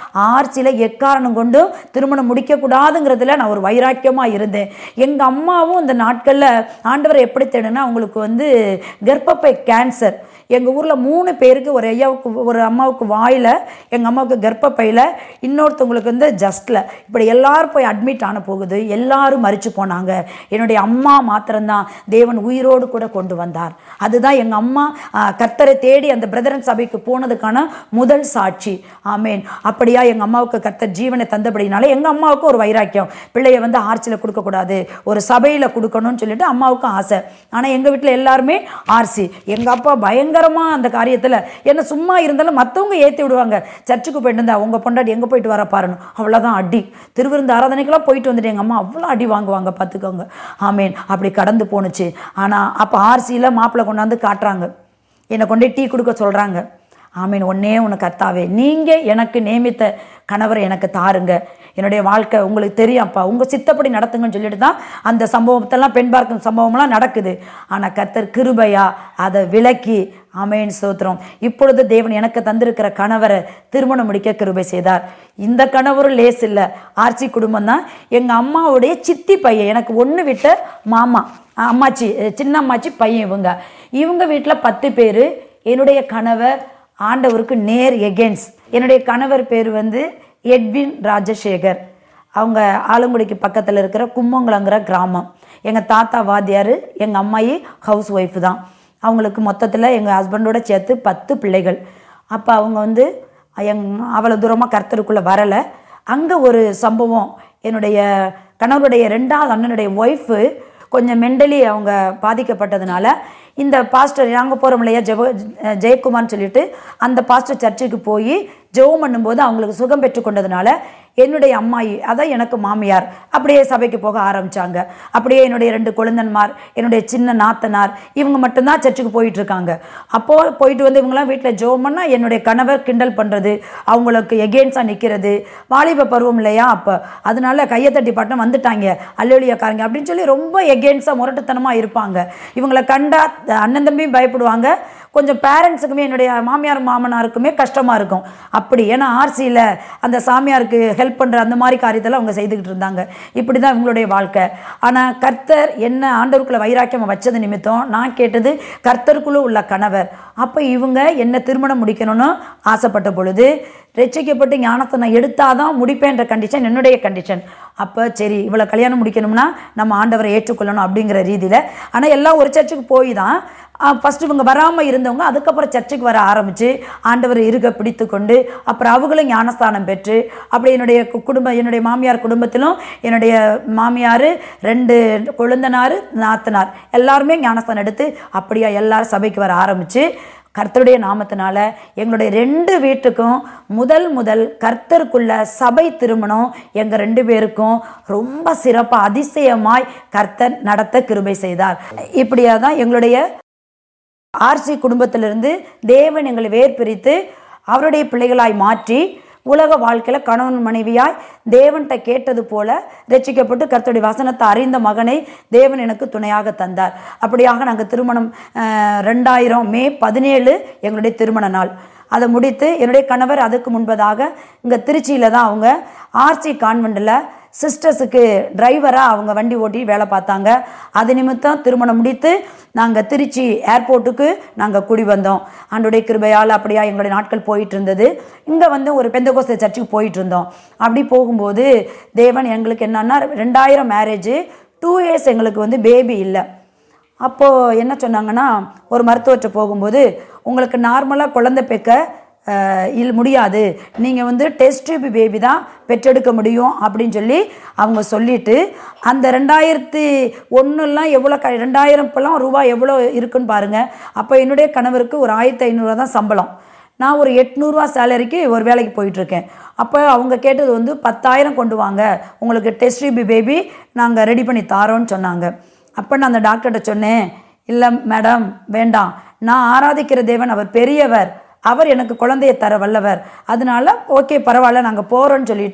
ஆர்ச்சியில் எக்காரணம் கொண்டும் திருமணம் முடிக்கக்கூடாதுங்கிறதுல நான் ஒரு வைராக்கியமாக இருந்தேன் எங்கள் அம்மாவும் இந்த நாட்களில் ஆண்டவரை எப்படி தேடுனா அவங்களுக்கு வந்து கர்ப்பப்பை கேன்சர் எங்கள் ஊரில் மூணு பேருக்கு ஒரு ஐயாவுக்கு ஒரு அம்மாவுக்கு வாயில் எங்கள் அம்மாவுக்கு கர்ப்பப்பையில் இன்னொருத்தவங்களுக்கு வந்து ஜஸ்ட்டில் இப்படி எல்லாரும் போய் அட்மிட் ஆன போகுது எல்லாரும் மறித்து போனாங்க என்னுடைய அம்மா மாத்திரம்தான் தேவன் உயிரோடு கூட கொண்டு வந்தார் அதுதான் எங்கள் அம்மா ஆ, கர்த்தரை தேடி அந்த பிரதரன் சபைக்கு போனதுக்கான முதல் சாட்சி ஆமேன் அப்படியா எங்கள் அம்மாவுக்கு கர்த்தர் ஜீவனை தந்தபடினால எங்கள் அம்மாவுக்கு ஒரு வைராக்கியம் பிள்ளைய வந்து ஆர்ச்சியில் கொடுக்கக்கூடாது ஒரு சபையில் கொடுக்கணும்னு சொல்லிட்டு அம்மாவுக்கும் ஆசை ஆனால் எங்கள் வீட்டில் எல்லாருமே ஆர்சி எங்கள் அப்பா பயங்கரமாக அந்த காரியத்தில் என்ன சும்மா இருந்தாலும் மற்றவங்க ஏற்றி விடுவாங்க சர்ச்சுக்கு போயிட்டு இருந்தா உங்கள் பொண்டாட்டி எங்கே போயிட்டு வர பாருன்னு அவ்வளோதான் அடி திருவிருந்த ஆராதனைக்கெல்லாம் போயிட்டு வந்துட்டு எங்கள் அம்மா அவ்வளோ அடி வாங்குவாங்க பார்த்துக்கோங்க ஆமேன் அப்படி கடந்து போணுச்சு ஆனால் அப்போ ஆர்சியில் மாப்பிள்ளை கொண்டாந்து காட்டுறாங்க என்னை கொண்டு போய் டீ கொடுக்க சொல்கிறாங்க ஆமீன் ஒன்னே உனக்கு கத்தாவே நீங்கள் எனக்கு நியமித்த கணவரை எனக்கு தாருங்க என்னுடைய வாழ்க்கை உங்களுக்கு தெரியும்ப்பா உங்கள் சித்தப்படி நடத்துங்கன்னு சொல்லிட்டு தான் அந்த சம்பவத்தெல்லாம் பெண் பார்க்கும் சம்பவம்லாம் நடக்குது ஆனால் கர்த்தர் கிருபையா அதை விலக்கி ஆமேன் ஸ்தோத்திரம் இப்பொழுது தேவன் எனக்கு தந்திருக்கிற கணவரை திருமணம் முடிக்க கிருபை செய்தார் இந்த கணவரும் லேஸ் இல்லை ஆர்ச்சி குடும்பம் தான் எங்கள் அம்மாவுடைய சித்தி பையன் எனக்கு ஒன்று விட்ட மாமா அம்மாச்சி சின்ன அம்மாச்சி பையன் இவங்க இவங்க வீட்டில் பத்து பேர் என்னுடைய கணவர் ஆண்டவருக்கு நேர் எகென்ஸ் என்னுடைய கணவர் பேர் வந்து எட்வின் ராஜசேகர் அவங்க ஆலங்குடிக்கு பக்கத்தில் இருக்கிற கும்மங்குளங்கிற கிராமம் எங்கள் தாத்தா வாத்தியார் எங்கள் அம்மாயி ஹவுஸ் ஒய்ஃபு தான் அவங்களுக்கு மொத்தத்தில் எங்கள் ஹஸ்பண்டோட சேர்த்து பத்து பிள்ளைகள் அப்போ அவங்க வந்து எங் அவ்வளோ தூரமாக கர்த்தருக்குள்ளே வரலை அங்கே ஒரு சம்பவம் என்னுடைய கணவருடைய ரெண்டாவது அண்ணனுடைய ஒய்ஃபு கொஞ்சம் மெண்டலி அவங்க பாதிக்கப்பட்டதுனால இந்த பாஸ்டர் நாங்கள் போகிறோம் இல்லையா ஜெப ஜெயக்குமார்னு சொல்லிட்டு அந்த பாஸ்டர் சர்ச்சுக்கு போய் ஜெபம் பண்ணும்போது அவங்களுக்கு சுகம் பெற்று கொண்டதுனால என்னுடைய அம்மாயி அதான் எனக்கு மாமியார் அப்படியே சபைக்கு போக ஆரம்பிச்சாங்க அப்படியே என்னுடைய ரெண்டு கொழுந்தன்மார் என்னுடைய சின்ன நாத்தனார் இவங்க மட்டும்தான் சர்ச்சுக்கு போயிட்டு இருக்காங்க அப்போது போயிட்டு வந்து இவங்களாம் வீட்டில் ஜெபம் பண்ணா என்னுடைய கணவர் கிண்டல் பண்ணுறது அவங்களுக்கு எகெயின்ஸாக நிற்கிறது வாலிப பருவம் இல்லையா அப்போ அதனால கையை தட்டி பாட்டம் வந்துட்டாங்க அல்லொலியக்காரங்க அப்படின்னு சொல்லி ரொம்ப எகெயின்ஸாக முரட்டுத்தனமாக இருப்பாங்க இவங்களை கண்டா அண்ணன் தம்பியும் பயப்படுவாங்க கொஞ்சம் பேரண்ட்ஸுக்குமே என்னுடைய மாமியார் மாமனாருக்குமே கஷ்டமாக இருக்கும் அப்படி ஏன்னா ஆர்சியில் அந்த சாமியாருக்கு ஹெல்ப் பண்ணுற அந்த மாதிரி காரியத்தெல்லாம் அவங்க செய்துக்கிட்டு இருந்தாங்க இப்படி தான் இவங்களுடைய வாழ்க்கை ஆனால் கர்த்தர் என்ன ஆண்டவருக்குள்ள வைராக்கியம் வச்சது நிமித்தம் நான் கேட்டது கர்த்தருக்குள்ளே உள்ள கணவர் அப்போ இவங்க என்ன திருமணம் முடிக்கணும்னு ஆசைப்பட்ட பொழுது ரட்சிக்கப்பட்டு ஞானத்தை நான் எடுத்தாதான் முடிப்பேன்ற கண்டிஷன் என்னுடைய கண்டிஷன் அப்போ சரி இவ்வளோ கல்யாணம் முடிக்கணும்னா நம்ம ஆண்டவரை ஏற்றுக்கொள்ளணும் அப்படிங்கிற ரீதியில் ஆனால் எல்லாம் ஒரு சர்ச்சுக்கு போய் தான் ஃபஸ்ட்டு இவங்க வராமல் இருந்தவங்க அதுக்கப்புறம் சர்ச்சுக்கு வர ஆரம்பித்து ஆண்டவர் இருக பிடித்து கொண்டு அப்புறம் அவங்களும் ஞானஸ்தானம் பெற்று அப்படி என்னுடைய கு- குடும்ப என்னுடைய மாமியார் குடும்பத்திலும் என்னுடைய மாமியார் ரெண்டு கொழுந்தனார் நாத்தனார் எல்லாருமே ஞானஸ்தானம் எடுத்து அப்படியா எல்லாரும் சபைக்கு வர ஆரம்பித்து கர்த்தருடைய நாமத்தினால எங்களுடைய ரெண்டு வீட்டுக்கும் முதல் முதல் கர்த்தருக்குள்ள சபை திருமணம் எங்கள் ரெண்டு பேருக்கும் ரொம்ப சிறப்பாக அதிசயமாய் கர்த்தர் நடத்த கிருபை செய்தார் இப்படியா தான் எங்களுடைய ஆர்சி குடும்பத்திலிருந்து தேவன் எங்களை வேர் பிரித்து அவருடைய பிள்ளைகளாய் மாற்றி உலக வாழ்க்கையில் கணவன் மனைவியாய் தேவன்கிட்ட கேட்டது போல ரட்சிக்கப்பட்டு கர்த்தருடைய வசனத்தை அறிந்த மகனை தேவன் எனக்கு துணையாக தந்தார் அப்படியாக நாங்கள் திருமணம் அஹ், ரெண்டாயிரம் மே பதினேழு எங்களுடைய திருமண நாள் அதை முடித்து என்னுடைய கணவர் அதுக்கு முன்பதாக இங்கே திருச்சியில் தான் அவங்க ஆர்சி கான்வெண்ட்டில் சிஸ்டர்ஸுக்கு டிரைவராக அவங்க வண்டி ஓட்டி வேலை பார்த்தாங்க அது நிமித்தம் திருமணம் முடித்து நாங்கள் திருச்சி ஏர்போர்ட்டுக்கு நாங்கள் குடி வந்தோம் ஆண்டுடைய கிருபையால் அப்படியா எங்களுடைய நாட்கள் போயிட்டு இருந்தது இங்கே வந்து ஒரு பெந்தகோஸ்த சர்ச்சுக்கு போயிட்டு இருந்தோம் அப்படி போகும்போது தேவன் எங்களுக்கு என்னன்னா ரெண்டாயிரம் மேரேஜ் டூ இயர்ஸ் எங்களுக்கு வந்து பேபி இல்லை அப்போது என்ன சொன்னாங்கன்னா ஒரு மருத்துவர்கிட்ட போகும்போது உங்களுக்கு நார்மலாக குழந்தை பெக்க அஹ், இல் முடியாது நீங்கள் வந்து டெஸ்ட் டியூப் பேபி தான் பெற்றெடுக்க முடியும் அப்படின்னு சொல்லி அவங்க சொல்லிட்டு அந்த ரெண்டாயிரத்தி ஒன்றுலாம் எவ்வளோ க ரெண்டாயிரம் இப்போலாம் ரூபாய் எவ்வளோ இருக்குன்னு பாருங்கள் அப்போ என்னுடைய கணவருக்கு ஒரு ஆயிரத்தி ஐநூறுரூவா தான் சம்பளம் நான் ஒரு எட்நூறுரூவா சேலரிக்கு ஒரு வேலைக்கு போயிட்டுருக்கேன் அப்போ அவங்க கேட்டது வந்து பத்தாயிரம் கொண்டு வாங்க உங்களுக்கு டெஸ்ட் டியூப் பேபி நாங்கள் ரெடி பண்ணி தாரோன்னு சொன்னாங்க அப்போ நான் அந்த டாக்டர்கிட்ட சொன்னேன் இல்லை மேடம் வேண்டாம் நான் ஆராதிக்கிற தேவன் அவர் பெரியவர் அவர் எனக்கு குழந்தையை தர வல்லவர் அதனால ஓகே பரவாயில்ல நாங்கள் போகிறோன்னு சொல்லிட்டு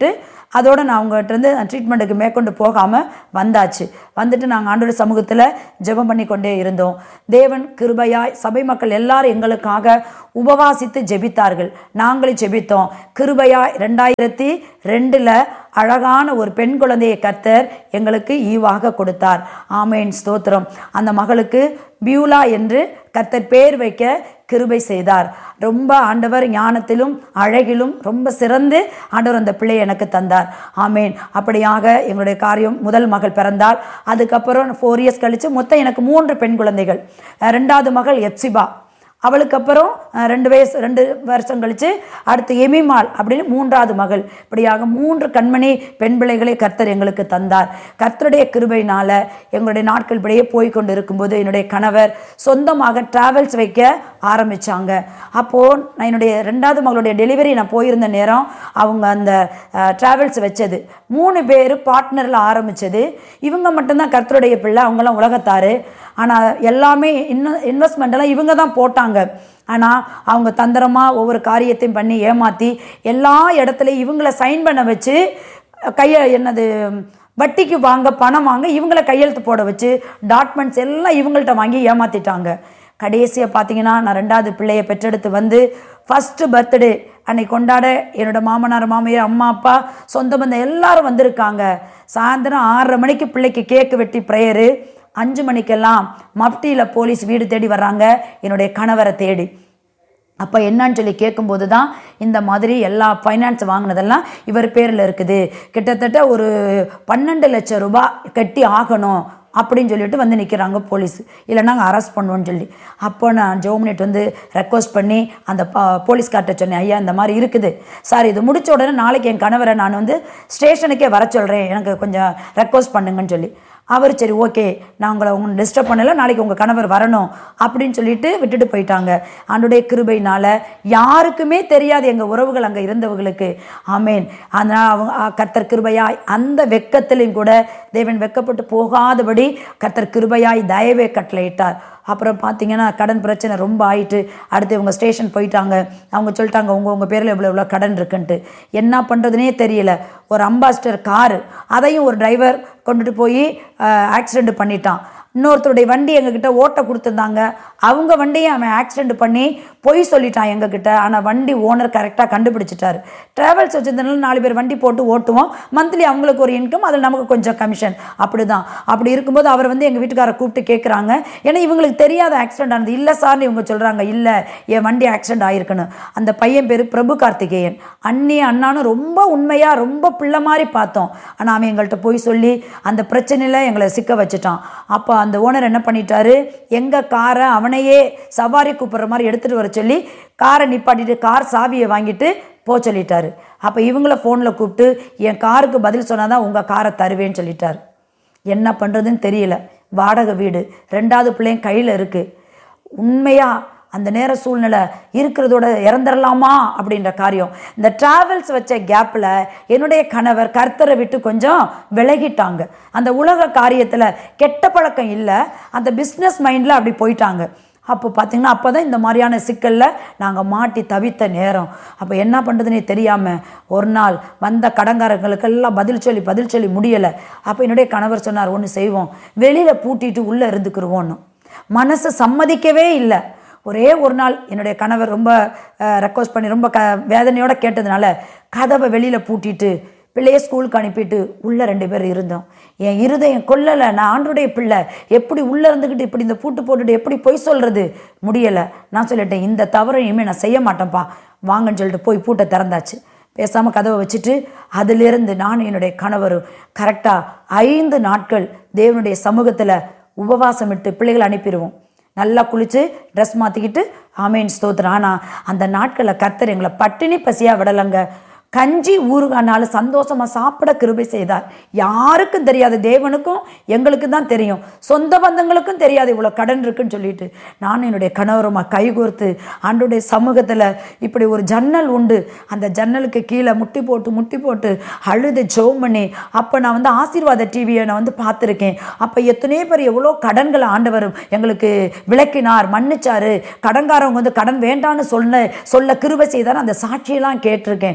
அதோடு நான் அவங்ககிட்ட இருந்து ட்ரீட்மெண்ட்டுக்கு மேற்கொண்டு போகாமல் வந்தாச்சு வந்துட்டு நாங்கள் ஆண்டோட சமூகத்தில் ஜெபம் பண்ணி கொண்டே இருந்தோம் தேவன் கிருபையாய் சபை மக்கள் எல்லாரும் எங்களுக்காக உபவாசித்து ஜெபித்தார்கள் நாங்களும் ஜெபித்தோம் கிருபையாய் ரெண்டாயிரத்தி ரெண்டில் அழகான ஒரு பெண் குழந்தையை கர்த்தர் எங்களுக்கு ஈவாக கொடுத்தார் ஆமேன் ஸ்தோத்திரம் அந்த மகளுக்கு பியூலா என்று கர்த்தர் பேர் வைக்க கிருபை செய்தார் ரொம்ப ஆண்டவர் ஞானத்திலும் அழகிலும் ரொம்ப சிறந்து ஆண்டவர் அந்த பிள்ளை எனக்கு தந்தார் ஆமேன் அப்படியாக எங்களுடைய காரியம் முதல் மகள் பிறந்தாள் அதுக்கப்புறம் ஃபோர் இயர்ஸ் கழித்து மொத்தம் எனக்கு மூன்று பெண் குழந்தைகள் அஹ் ரெண்டாவது மகள் எப்சிபா அவளுக்கு அப்புறம் அஹ், ரெண்டு வயசு ரெண்டு வருஷம் கழித்து அடுத்து எமிமாள் அப்படின்னு மூன்றாவது மகள் இப்படியாக மூன்று கண்மணி பெண் பிள்ளைகளை கர்த்தர் எங்களுக்கு தந்தார் கர்த்தருடைய கிருபையினால எங்களுடைய நாட்கள் இப்படியே போய் கொண்டு இருக்கும்போது என்னுடைய கணவர் சொந்தமாக டிராவல்ஸ் வைக்க ஆரம்பித்தாங்க அப்போது நான் என்னுடைய ரெண்டாவது மகளுடைய டெலிவரி நான் போயிருந்த நேரம் அவங்க அந்த டிராவல்ஸ் வச்சது மூணு பேர் பார்ட்னரில் ஆரம்பித்தது இவங்க மட்டும்தான் கர்த்தருடைய பிள்ளை அவங்களாம் உலகத்தாரு ஆனால் எல்லாமே இன்னும் இன்வெஸ்ட்மெண்ட் இவங்க தான் போட்டாங்க ஆனால் அவங்க தந்திரமாக ஒவ்வொரு காரியத்தையும் பண்ணி ஏமாற்றி எல்லா இடத்துலையும் இவங்கள சைன் பண்ண வச்சு கையை என்னது வட்டிக்கு வாங்க பணம் வாங்க இவங்கள கையெழுத்து போட வச்சு டாக்குமெண்ட்ஸ் எல்லாம் இவங்கள்ட்ட வாங்கி ஏமாற்றிட்டாங்க கடைசியாக பார்த்தீங்கன்னா நான் ரெண்டாவது பிள்ளையை பெற்றெடுத்து வந்து ஃபஸ்ட்டு பர்த்டே அன்னைக்கு கொண்டாட என்னோட மாமனார் மாமியார் அம்மா அப்பா சொந்த பந்தம் எல்லாரும் வந்திருக்காங்க சாயந்தரம் ஆறரை மணிக்கு பிள்ளைக்கு கேக்கு வெட்டி ப்ரேயரு அஞ்சு மணிக்கெல்லாம் மப்டியில் போலீஸ் வீடு தேடி வர்றாங்க என்னுடைய கணவரை தேடி அப்போ என்னன்னு சொல்லி கேட்கும்போது தான் இந்த மாதிரி எல்லா ஃபைனான்ஸ் வாங்கினதெல்லாம் இவர் பேரில் இருக்குது கிட்டத்தட்ட ஒரு பன்னெண்டு லட்சம் ரூபாய் கட்டி ஆகணும் அப்படின்னு சொல்லிட்டு வந்து நிற்கிறாங்க போலீஸ் இல்லை நாங்கள் அரெஸ்ட் பண்ணுவோன்னு சொல்லி அப்போ நான் ஜோமினேட் வந்து ரெக்வஸ்ட் பண்ணி அந்த ப- போலீஸ்கார்ட்ட சொன்னேன் ஐயா இந்த மாதிரி இருக்குது சார் இது முடிச்ச உடனே நாளைக்கு என் கணவரை நான் வந்து ஸ்டேஷனுக்கே வர சொல்கிறேன் எனக்கு கொஞ்சம் ரெக்வஸ்ட் பண்ணுங்கன்னு சொல்லி அவர் சரி ஓகே நான் உங்களை உங்களை டிஸ்டர்ப் பண்ணல நாளைக்கு உங்கள் கணவர் வரணும் அப்படின்னு சொல்லிட்டு விட்டுட்டு போயிட்டாங்க ஆண்டுடைய கிருபையினால யாருக்குமே தெரியாது எங்கள் உறவுகள் அங்கே இருந்தவங்களுக்கு ஆமேன் அதனால் அவங்க அ, கர்த்தர் கிருபையாய் அந்த வெக்கத்திலையும் கூட தேவன் வெக்கப்பட்டு போகாதபடி கர்த்தர் கிருபையாய் தயவே கட்டளையிட்டார் அப்புறம் பார்த்தீங்கன்னா கடன் பிரச்சனை ரொம்ப ஆயிட்டு அடுத்து இவங்க ஸ்டேஷன் போயிட்டாங்க அவங்க சொல்லிட்டாங்க உங்கள் உங்கள் பேரில் இவ்வளோ இவ்வளோ கடன் இருக்குன்ட்டு என்ன பண்ணுறதுனே தெரியல ஒரு அம்பாஸ்டர் காரு அதையும் ஒரு டிரைவர் கொண்டுட்டு போய் ஆக்சிடெண்ட் பண்ணிட்டான் இன்னொருத்தருடைய வண்டி எங்ககிட்ட ஓட்ட கொடுத்துருந்தாங்க அவங்க வண்டியை அவன் ஆக்சிடெண்ட் பண்ணி பொய் சொல்லிட்டான் எங்ககிட்ட ஆனால் வண்டி ஓனர் கரெக்டாக கண்டுபிடிச்சிட்டாரு ட்ராவல்ஸ் வச்சிருந்தனால நாலு பேர் வண்டி போட்டு ஓட்டுவோம் மந்த்லி அவங்களுக்கு ஒரு இன்கம் அதில் நமக்கு கொஞ்சம் கமிஷன் அப்படி தான் அப்படி இருக்கும்போது அவர் வந்து எங்கள் வீட்டுக்காரை கூப்பிட்டு கேட்குறாங்க ஏன்னா இவங்களுக்கு தெரியாத ஆக்சிடென்ட் ஆனது இல்லை சார்னு இவங்க சொல்கிறாங்க இல்லை என் வண்டி ஆக்சிடென்ட் ஆயிருக்குன்னு அந்த பையன் பேர் பிரபு கார்த்திகேயன் அண்ணி அண்ணானும் ரொம்ப உண்மையாக ரொம்ப பிள்ளை மாதிரி பார்த்தோம் ஆனால் அவன் எங்கள்கிட்ட போய் சொல்லி அந்த பிரச்சனையில் எங்களை சிக்க வச்சுட்டான் அப்போ அந்த ஓனர் என்ன பண்ணிட்டாரு எங்கள் காரை அவனையே சவாரி கூப்பிட்ற மாதிரி எடுத்துகிட்டு வர சொல்லி காரை நிப்பாட்டிட்டு கார் சாவியை வாங்கிட்டு போக சொல்லிட்டாரு அப்போ இவங்கள ஃபோனில் கூப்பிட்டு என் காருக்கு பதில் சொன்னால் தான் உங்கள் காரை தருவேன்னு சொல்லிட்டார் என்ன பண்ணுறதுன்னு தெரியல வாடகை வீடு ரெண்டாவது பிள்ளையும் கையில் இருக்குது உண்மையாக அந்த நேர சூழ்நிலை இருக்கிறதோட இறந்துடலாமா அப்படின்ற காரியம் இந்த டிராவல்ஸ் வச்ச கேப்பில் என்னுடைய கணவர் கர்த்தரை விட்டு கொஞ்சம் விலகிட்டாங்க அந்த உலக காரியத்தில் கெட்ட பழக்கம் இல்லை அந்த பிஸ்னஸ் மைண்டில் அப்படி போயிட்டாங்க அப்போ பார்த்தீங்கன்னா அப்போ தான் இந்த மாதிரியான சிக்கலில் நாங்கள் மாட்டி தவித்த நேரம் அப்போ என்ன பண்ணுறதுனே தெரியாமல் ஒரு நாள் வந்த கடங்காரங்களுக்கெல்லாம் பதில் சொல்லி பதில் சொல்லி முடியலை அப்போ என்னுடைய கணவர் சொன்னார் ஒன்று செய்வோம் வெளியில் பூட்டிட்டு உள்ளே இருந்துக்கிருவோன்னு மனசு சம்மதிக்கவே இல்லை ஒரே ஒரு நாள் என்னுடைய கணவர் ரொம்ப ரெக்வஸ்ட் பண்ணி ரொம்ப க வேதனையோட கேட்டதுனால கதவை வெளியில் பூட்டிட்டு பிள்ளைய ஸ்கூலுக்கு அனுப்பிட்டு உள்ளே ரெண்டு பேர் இருந்தோம் என் இருதயம் கொல்லலை நான் ஆண்டுடைய பிள்ளை எப்படி உள்ளே இருந்துக்கிட்டு இப்படி இந்த பூட்டு போட்டுட்டு எப்படி பொய் சொல்கிறது முடியலை நான் சொல்லிட்டேன் இந்த தவறை இனிமேல் நான் செய்ய மாட்டேன்ப்பா வாங்கன்னு சொல்லிட்டு போய் பூட்டை திறந்தாச்சு பேசாமல் கதவை வச்சுட்டு அதிலிருந்து நானும் என்னுடைய கணவரும் கரெக்டாக ஐந்து நாட்கள் தேவனுடைய சமூகத்தில் உபவாசமிட்டு பிள்ளைகளை அனுப்பிடுவோம் நல்லா குளித்து ட்ரெஸ் மாற்றிக்கிட்டு ஆமேன் ஸ்தோத்திரம் ஆனால் அந்த நாட்களில் கர்த்தர் எங்களை பட்டினி பசியாக விடலைங்க கஞ்சி ஊறுகானாலும் சந்தோஷமாக சாப்பிட கிருபை செய்தார் யாருக்கும் தெரியாது தேவனுக்கும் எங்களுக்கு தான் தெரியும் சொந்த பந்தங்களுக்கும் தெரியாது இவ்வளோ கடன் இருக்குன்னு சொல்லிட்டு நான் என்னுடைய கணவருமா கைகோர்த்து ஆண்டுடைய சமூகத்தில் இப்படி ஒரு ஜன்னல் உண்டு அந்த ஜன்னலுக்கு கீழே முட்டி போட்டு முட்டி போட்டு அழுது ஜெபம் பண்ணி அப்போ நான் வந்து ஆசீர்வாத டிவியை நான் வந்து பார்த்துருக்கேன் அப்போ எத்தனையோ பேர் எவ்வளோ கடன்களை ஆண்டவர் எங்களுக்கு விளக்கினார் மன்னிச்சாரு கடன்காரவங்க வந்து கடன் வேண்டான்னு சொன்ன சொல்ல கிருபை செய்தார் அந்த சாட்சியெல்லாம் கேட்டிருக்கேன் அப்போ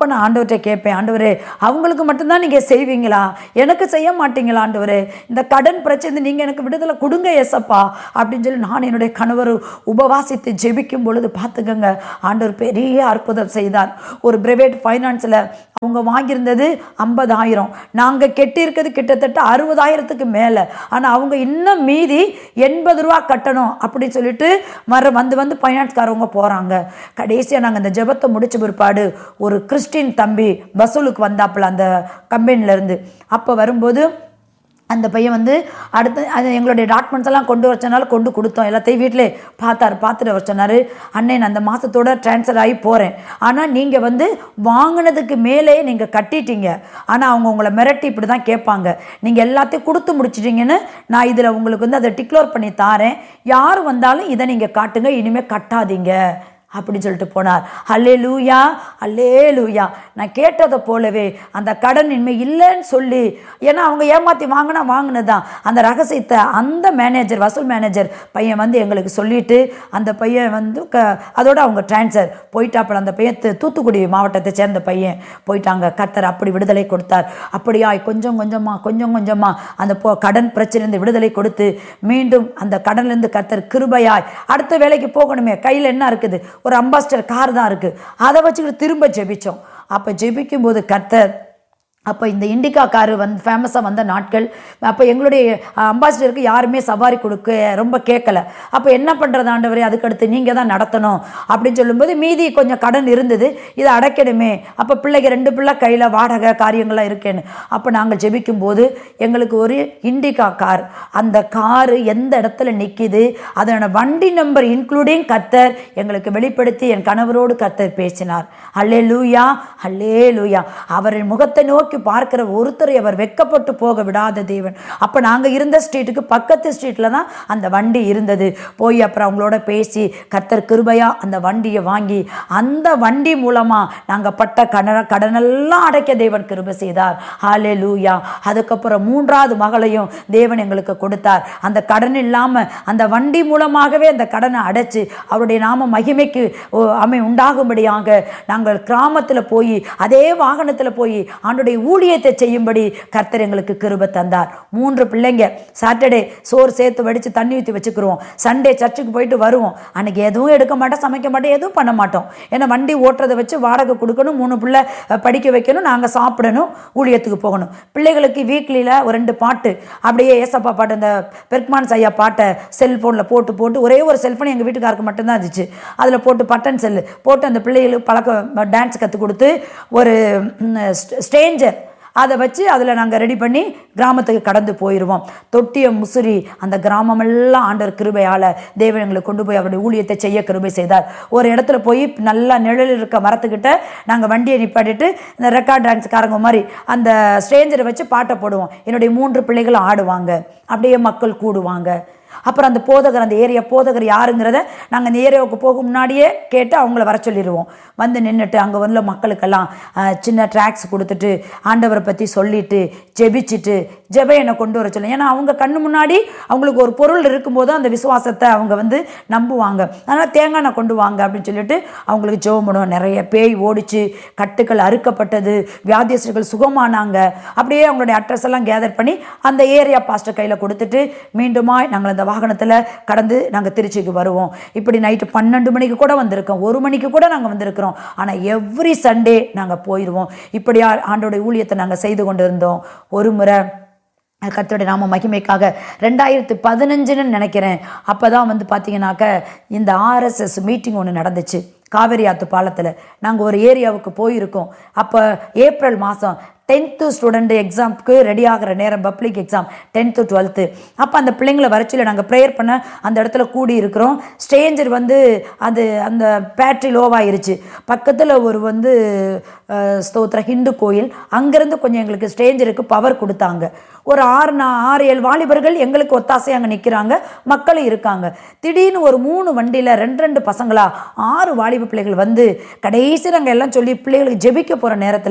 நான் ஆண்டவர்கிட்ட கேட்பேன் ஆண்டவரே அவங்களுக்கு மட்டும்தான் நீங்கள் செய்வீங்களா எனக்கு செய்ய மாட்டீங்களா ஆண்டவரே இந்த கடன் பிரச்சனை நீங்கள் எனக்கு விடுதலை கொடுங்க ஏசப்பா அப்படின்னு சொல்லி நான் என்னுடைய கணவர் உபவாசித்து ஜெபிக்கும் பொழுது பார்த்துக்கங்க ஆண்டவர் பெரிய அற்புதம் செய்தார் ஒரு பிரைவேட் ஃபைனான்ஸில் அவங்க வாங்கியிருந்தது ஐம்பதாயிரம் நாங்கள் கெட்டியிருக்கிறது கிட்டத்தட்ட அறுபதாயிரத்துக்கு மேலே ஆனால் அவங்க இன்னும் மீதி எண்பது ரூபா கட்டணும் அப்படின்னு சொல்லிட்டு மறு வந்து வந்து ஃபைனான்ஸ்காரவங்க போகிறாங்க கடைசியாக நாங்கள் இந்த ஜெபத்தை முடிச்ச பிற்பாடு ஒரு கிறிஸ்டின் தம்பி வசூலுக்கு வந்தாப்புல அந்த கம்பெனிலேருந்து அப்போ வரும்போது அந்த பையன் வந்து அடுத்து அது எங்களுடைய டாக்குமெண்ட்ஸ் எல்லாம் கொண்டு வர சொன்னாலும் கொண்டு கொடுத்தோம் எல்லாத்தையும் வீட்டிலே பார்த்தார் பார்த்துட்டு வர சொன்னார் அண்ணே நான் அந்த மாதத்தோட ட்ரான்ஸ்ஃபர் ஆகி போகிறேன் ஆனால் நீங்கள் வந்து வாங்கினதுக்கு மேலே நீங்கள் கட்டிட்டீங்க ஆனால் அவங்க உங்களை மிரட்டி இப்படி தான் கேட்பாங்க நீங்கள் எல்லாத்தையும் கொடுத்து முடிச்சிட்டிங்கன்னு நான் இதில் உங்களுக்கு வந்து அதை டிக்ளோர் பண்ணி தாரேன் யார் வந்தாலும் இதை நீங்கள் காட்டுங்க இனிமேல் கட்டாதீங்க அப்படின்னு சொல்லிட்டு போனார் அல்லே லூயா அல்லே லூயா நான் கேட்டதை போலவே அந்த கடன் இன்மை இல்லைன்னு சொல்லி ஏன்னா அவங்க ஏமாற்றி வாங்கினா வாங்கினது தான் அந்த ரகசியத்தை அந்த மேனேஜர் வசூல் மேனேஜர் பையன் வந்து எங்களுக்கு சொல்லிட்டு அந்த பையன் வந்து க அதோட அவங்க ட்ரான்ஸ்ஃபர் போயிட்டாப்புல அந்த பையன் து- தூத்துக்குடி மாவட்டத்தை சேர்ந்த பையன் போயிட்டாங்க கர்த்தர் அப்படி விடுதலை கொடுத்தார் அப்படியாய் கொஞ்சம் கொஞ்சமாக கொஞ்சம் கொஞ்சமாக அந்த பொ கடன் பிரச்சனையிலிருந்து விடுதலை கொடுத்து மீண்டும் அந்த கடன்லேருந்து கர்த்தர் கிருபையாய் அடுத்த வேலைக்கு போகணுமே கையில் என்ன இருக்குது ஒரு அம்பாஸ்டர் கார் தான் இருக்குது அதை வச்சுக்கிட்டு திரும்ப ஜெபிச்சோம் அப்போ ஜெபிக்கும் போது கர்த்தர் அப்போ இந்த இண்டிகா காரு வந்து ஃபேமஸாக வந்த நாட்கள் அப்போ எங்களுடைய அம்பாசிடருக்கு யாருமே சவாரி கொடுக்க ரொம்ப கேட்கல அப்போ என்ன பண்ணுறது ஆண்டவரே அதுக்கடுத்து நீங்கள் தான் நடத்தணும் அப்படின்னு சொல்லும்போது மீதி கொஞ்சம் கடன் இருந்தது இதை அடைக்கணுமே அப்போ பிள்ளைங்க ரெண்டு பிள்ளை கையில் வாடகை காரியங்கள்லாம் இருக்கேன்னு அப்போ நாங்கள் ஜெபிக்கும் போது எங்களுக்கு ஒரு இண்டிகா கார் அந்த காரு எந்த இடத்துல நிற்கிது அதனோட வண்டி நம்பர் இன்க்ளூடிங் கர்த்தர் எங்களுக்கு வெளிப்படுத்தி என் கணவரோடு கர்த்தர் பேசினார் அல்லே லூயா அல்லே லூயா அவரின் முகத்தை நோக்கி பார்க்கிற ஒருத்தரை அவர் வெட்கப்பட்டு போக விடாத தேவன் அப்போ நாங்கள் இருந்த ஸ்ட்ரீட்டுக்கு பக்கத்து ஸ்ட்ரீட்டில் தான் அந்த வண்டி இருந்தது போய் அப்புறம் அவங்களோட பேசி கர்த்தர் கிருபையா அந்த வண்டியை வாங்கி அந்த வண்டி மூலமாக நாங்கள் பட்ட கட கடனெல்லாம் அடைக்க தேவன் கிருபை செய்தார் ஹாலே லூயா அதுக்கப்புறம் மூன்றாவது மகளையும் தேவன் எங்களுக்கு கொடுத்தார் அந்த கடன் இல்லாமல் அந்த வண்டி மூலமாகவே அந்த கடனை அடைச்சு அவருடைய நாம மகிமைக்கு ஓ, அமை உண்டாகும்படியாக நாங்கள் கிராமத்தில் போய் அதே வாகனத்தில் போய் ஆண்டுடைய ஊழியத்தை செய்யும்படி கர்த்தர் எங்களுக்கு கிருபை தந்தார் மூன்று பிள்ளைங்க சாட்டர்டே சோறு சேர்த்து வடித்து தண்ணி ஊற்றி வச்சுக்கிறோம் சண்டே சர்ச்சுக்கு போயிட்டு வருவோம் அன்னைக்கு எதுவும் எடுக்க மாட்டோம் சமைக்க மாட்டோம் எதுவும் பண்ண மாட்டோம் ஏன்னா வண்டி ஓட்டுறதை வச்சு வாடகை கொடுக்கணும் மூணு பிள்ளை அஹ், படிக்க வைக்கணும் நாங்கள் சாப்பிடணும் ஊழியத்துக்கு போகணும் பிள்ளைகளுக்கு வீக்லியில் ஒரு ரெண்டு பாட்டு அப்படியே ஏசப்பா பாட்டு இந்த பெர்க்மான் ஐயா பாட்டை செல்ஃபோனில் போட்டு போட்டு ஒரே ஒரு செல்ஃபோன் எங்கள் வீட்டுக்காருக்கு மட்டும்தான் இருந்துச்சு அதில் போட்டு பட்டன் செல்லு போட்டு அந்த பிள்ளைகளுக்கு பழக்க டான்ஸ் கற்றுக் கொடுத்து ஒரு ஸ்ட்ரேஞ்சர் அதை வச்சு அதில் நாங்கள் ரெடி பண்ணி கிராமத்துக்கு கடந்து போயிடுவோம் தொட்டிய முசிறி அந்த கிராமமெல்லாம் ஆண்டவர் கிருபையால் தேவன் எங்களை கொண்டு போய் அவருடைய ஊழியத்தை செய்ய கிருபை செய்தார் ஒரு இடத்துல போய் நல்லா நிழல் இருக்க மரத்துக்கிட்ட நாங்கள் வண்டியை நிப்பாட்டிட்டு இந்த ரெக்கார்ட் டான்ஸ்காரங்க மாதிரி அந்த ஸ்ட்ரேஞ்சரை வச்சு பாட்டை போடுவோம் என்னுடைய மூன்று பிள்ளைகளும் ஆடுவாங்க அப்படியே மக்கள் கூடுவாங்க அப்புறம் அந்த போதகர் அந்த ஏரியா போதகர் யாருங்கிறத நாங்கள் அந்த ஏரியாவுக்கு போக முன்னாடியே கேட்டு அவங்கள வர சொல்லிடுவோம் வந்து நின்றுட்டு அங்கே உள்ள மக்களுக்கெல்லாம் அஹ், சின்ன ட்ராக்ஸ் கொடுத்துட்டு ஆண்டவரை பற்றி சொல்லிட்டு ஜெபிச்சுட்டு ஜெப என்னை கொண்டு வர சொல்லுங்க ஏன்னா அவங்க கண்ணு முன்னாடி அவங்களுக்கு ஒரு பொருள் இருக்கும்போது அந்த விசுவாசத்தை அவங்க வந்து நம்புவாங்க அதனால் தேங்காய் எண்ணெய் கொண்டு வாங்க அப்படின்னு சொல்லிட்டு அவங்களுக்கு ஜெபம் பண்ணுவோம் நிறைய பேய் ஓடிச்சு கட்டுக்கள் அறுக்கப்பட்டது வியாதியஸ்தர்கள் சுகமானாங்க அப்படியே அவங்களுடைய அட்ரஸ் எல்லாம் கேதர் பண்ணி அந்த ஏரியா பாஸ்டர் கையில் கொடுத்துட்டு மீண்டுமாய் நாங்கள் அந்த வாகனத்தில் கடந்து நாங்கள் திருச்சிக்கு வருவோம் இப்படி நைட்டு பன்னெண்டு மணிக்கு கூட வந்திருக்கோம் ஒரு மணிக்கு கூட நாங்கள் வந்திருக்கிறோம் ஆனால் எவ்ரி சண்டே நாங்கள் போயிடுவோம் இப்படியா ஆண்டோடைய ஊழியத்தை நாங்கள் செய்து கொண்டு இருந்தோம் ஒரு முறை கர்த்தருடைய நாம மகிமைக்காக ரெண்டாயிரத்து பதினஞ்சுன்னு நினைக்கிறேன் அப்போ தான் வந்து பார்த்தீங்கன்னாக்க இந்த ஆர்எஸ்எஸ் மீட்டிங் ஒன்று நடந்துச்சு காவேரி ஆத்து பாலத்தில் நாங்கள் ஒரு ஏரியாவுக்கு போயிருக்கோம் அப்போ ஏப்ரல் மாதம் டென்த்து ஸ்டூடெண்ட் எக்ஸாம்க்கு ரெடி ஆகிற நேரம் பப்ளிக் எக்ஸாம் டென்த்து டுவெல்த்து அப்போ அந்த பிள்ளைங்களை வரச்சில நாங்கள் ப்ரேயர் பண்ண அந்த இடத்துல கூடி இருக்கிறோம் ஸ்ட்ரேஞ்சர் வந்து அது அந்த பேட்ரி லோவாயிருச்சு பக்கத்தில் ஒரு வந்து அஹ், ஸ்தோத்திர ஹிந்து கோயில் அங்கேருந்து கொஞ்சம் எங்களுக்கு ஸ்ட்ரேஞ்சருக்கு பவர் கொடுத்தாங்க ஒரு ஆறு நா ஆறு ஏழு வாலிபர்கள் எங்களுக்கு ஒத்தாசை அங்கே நிற்கிறாங்க மக்களும் இருக்காங்க திடீர்னு ஒரு மூணு வண்டியில் ரெண்டு ரெண்டு பசங்களா ஆறு வாலிப பிள்ளைகள் வந்து கடைசி நாங்கள் எல்லாம் சொல்லி பிள்ளைகளுக்கு ஜெபிக்க போகிற நேரத்தில்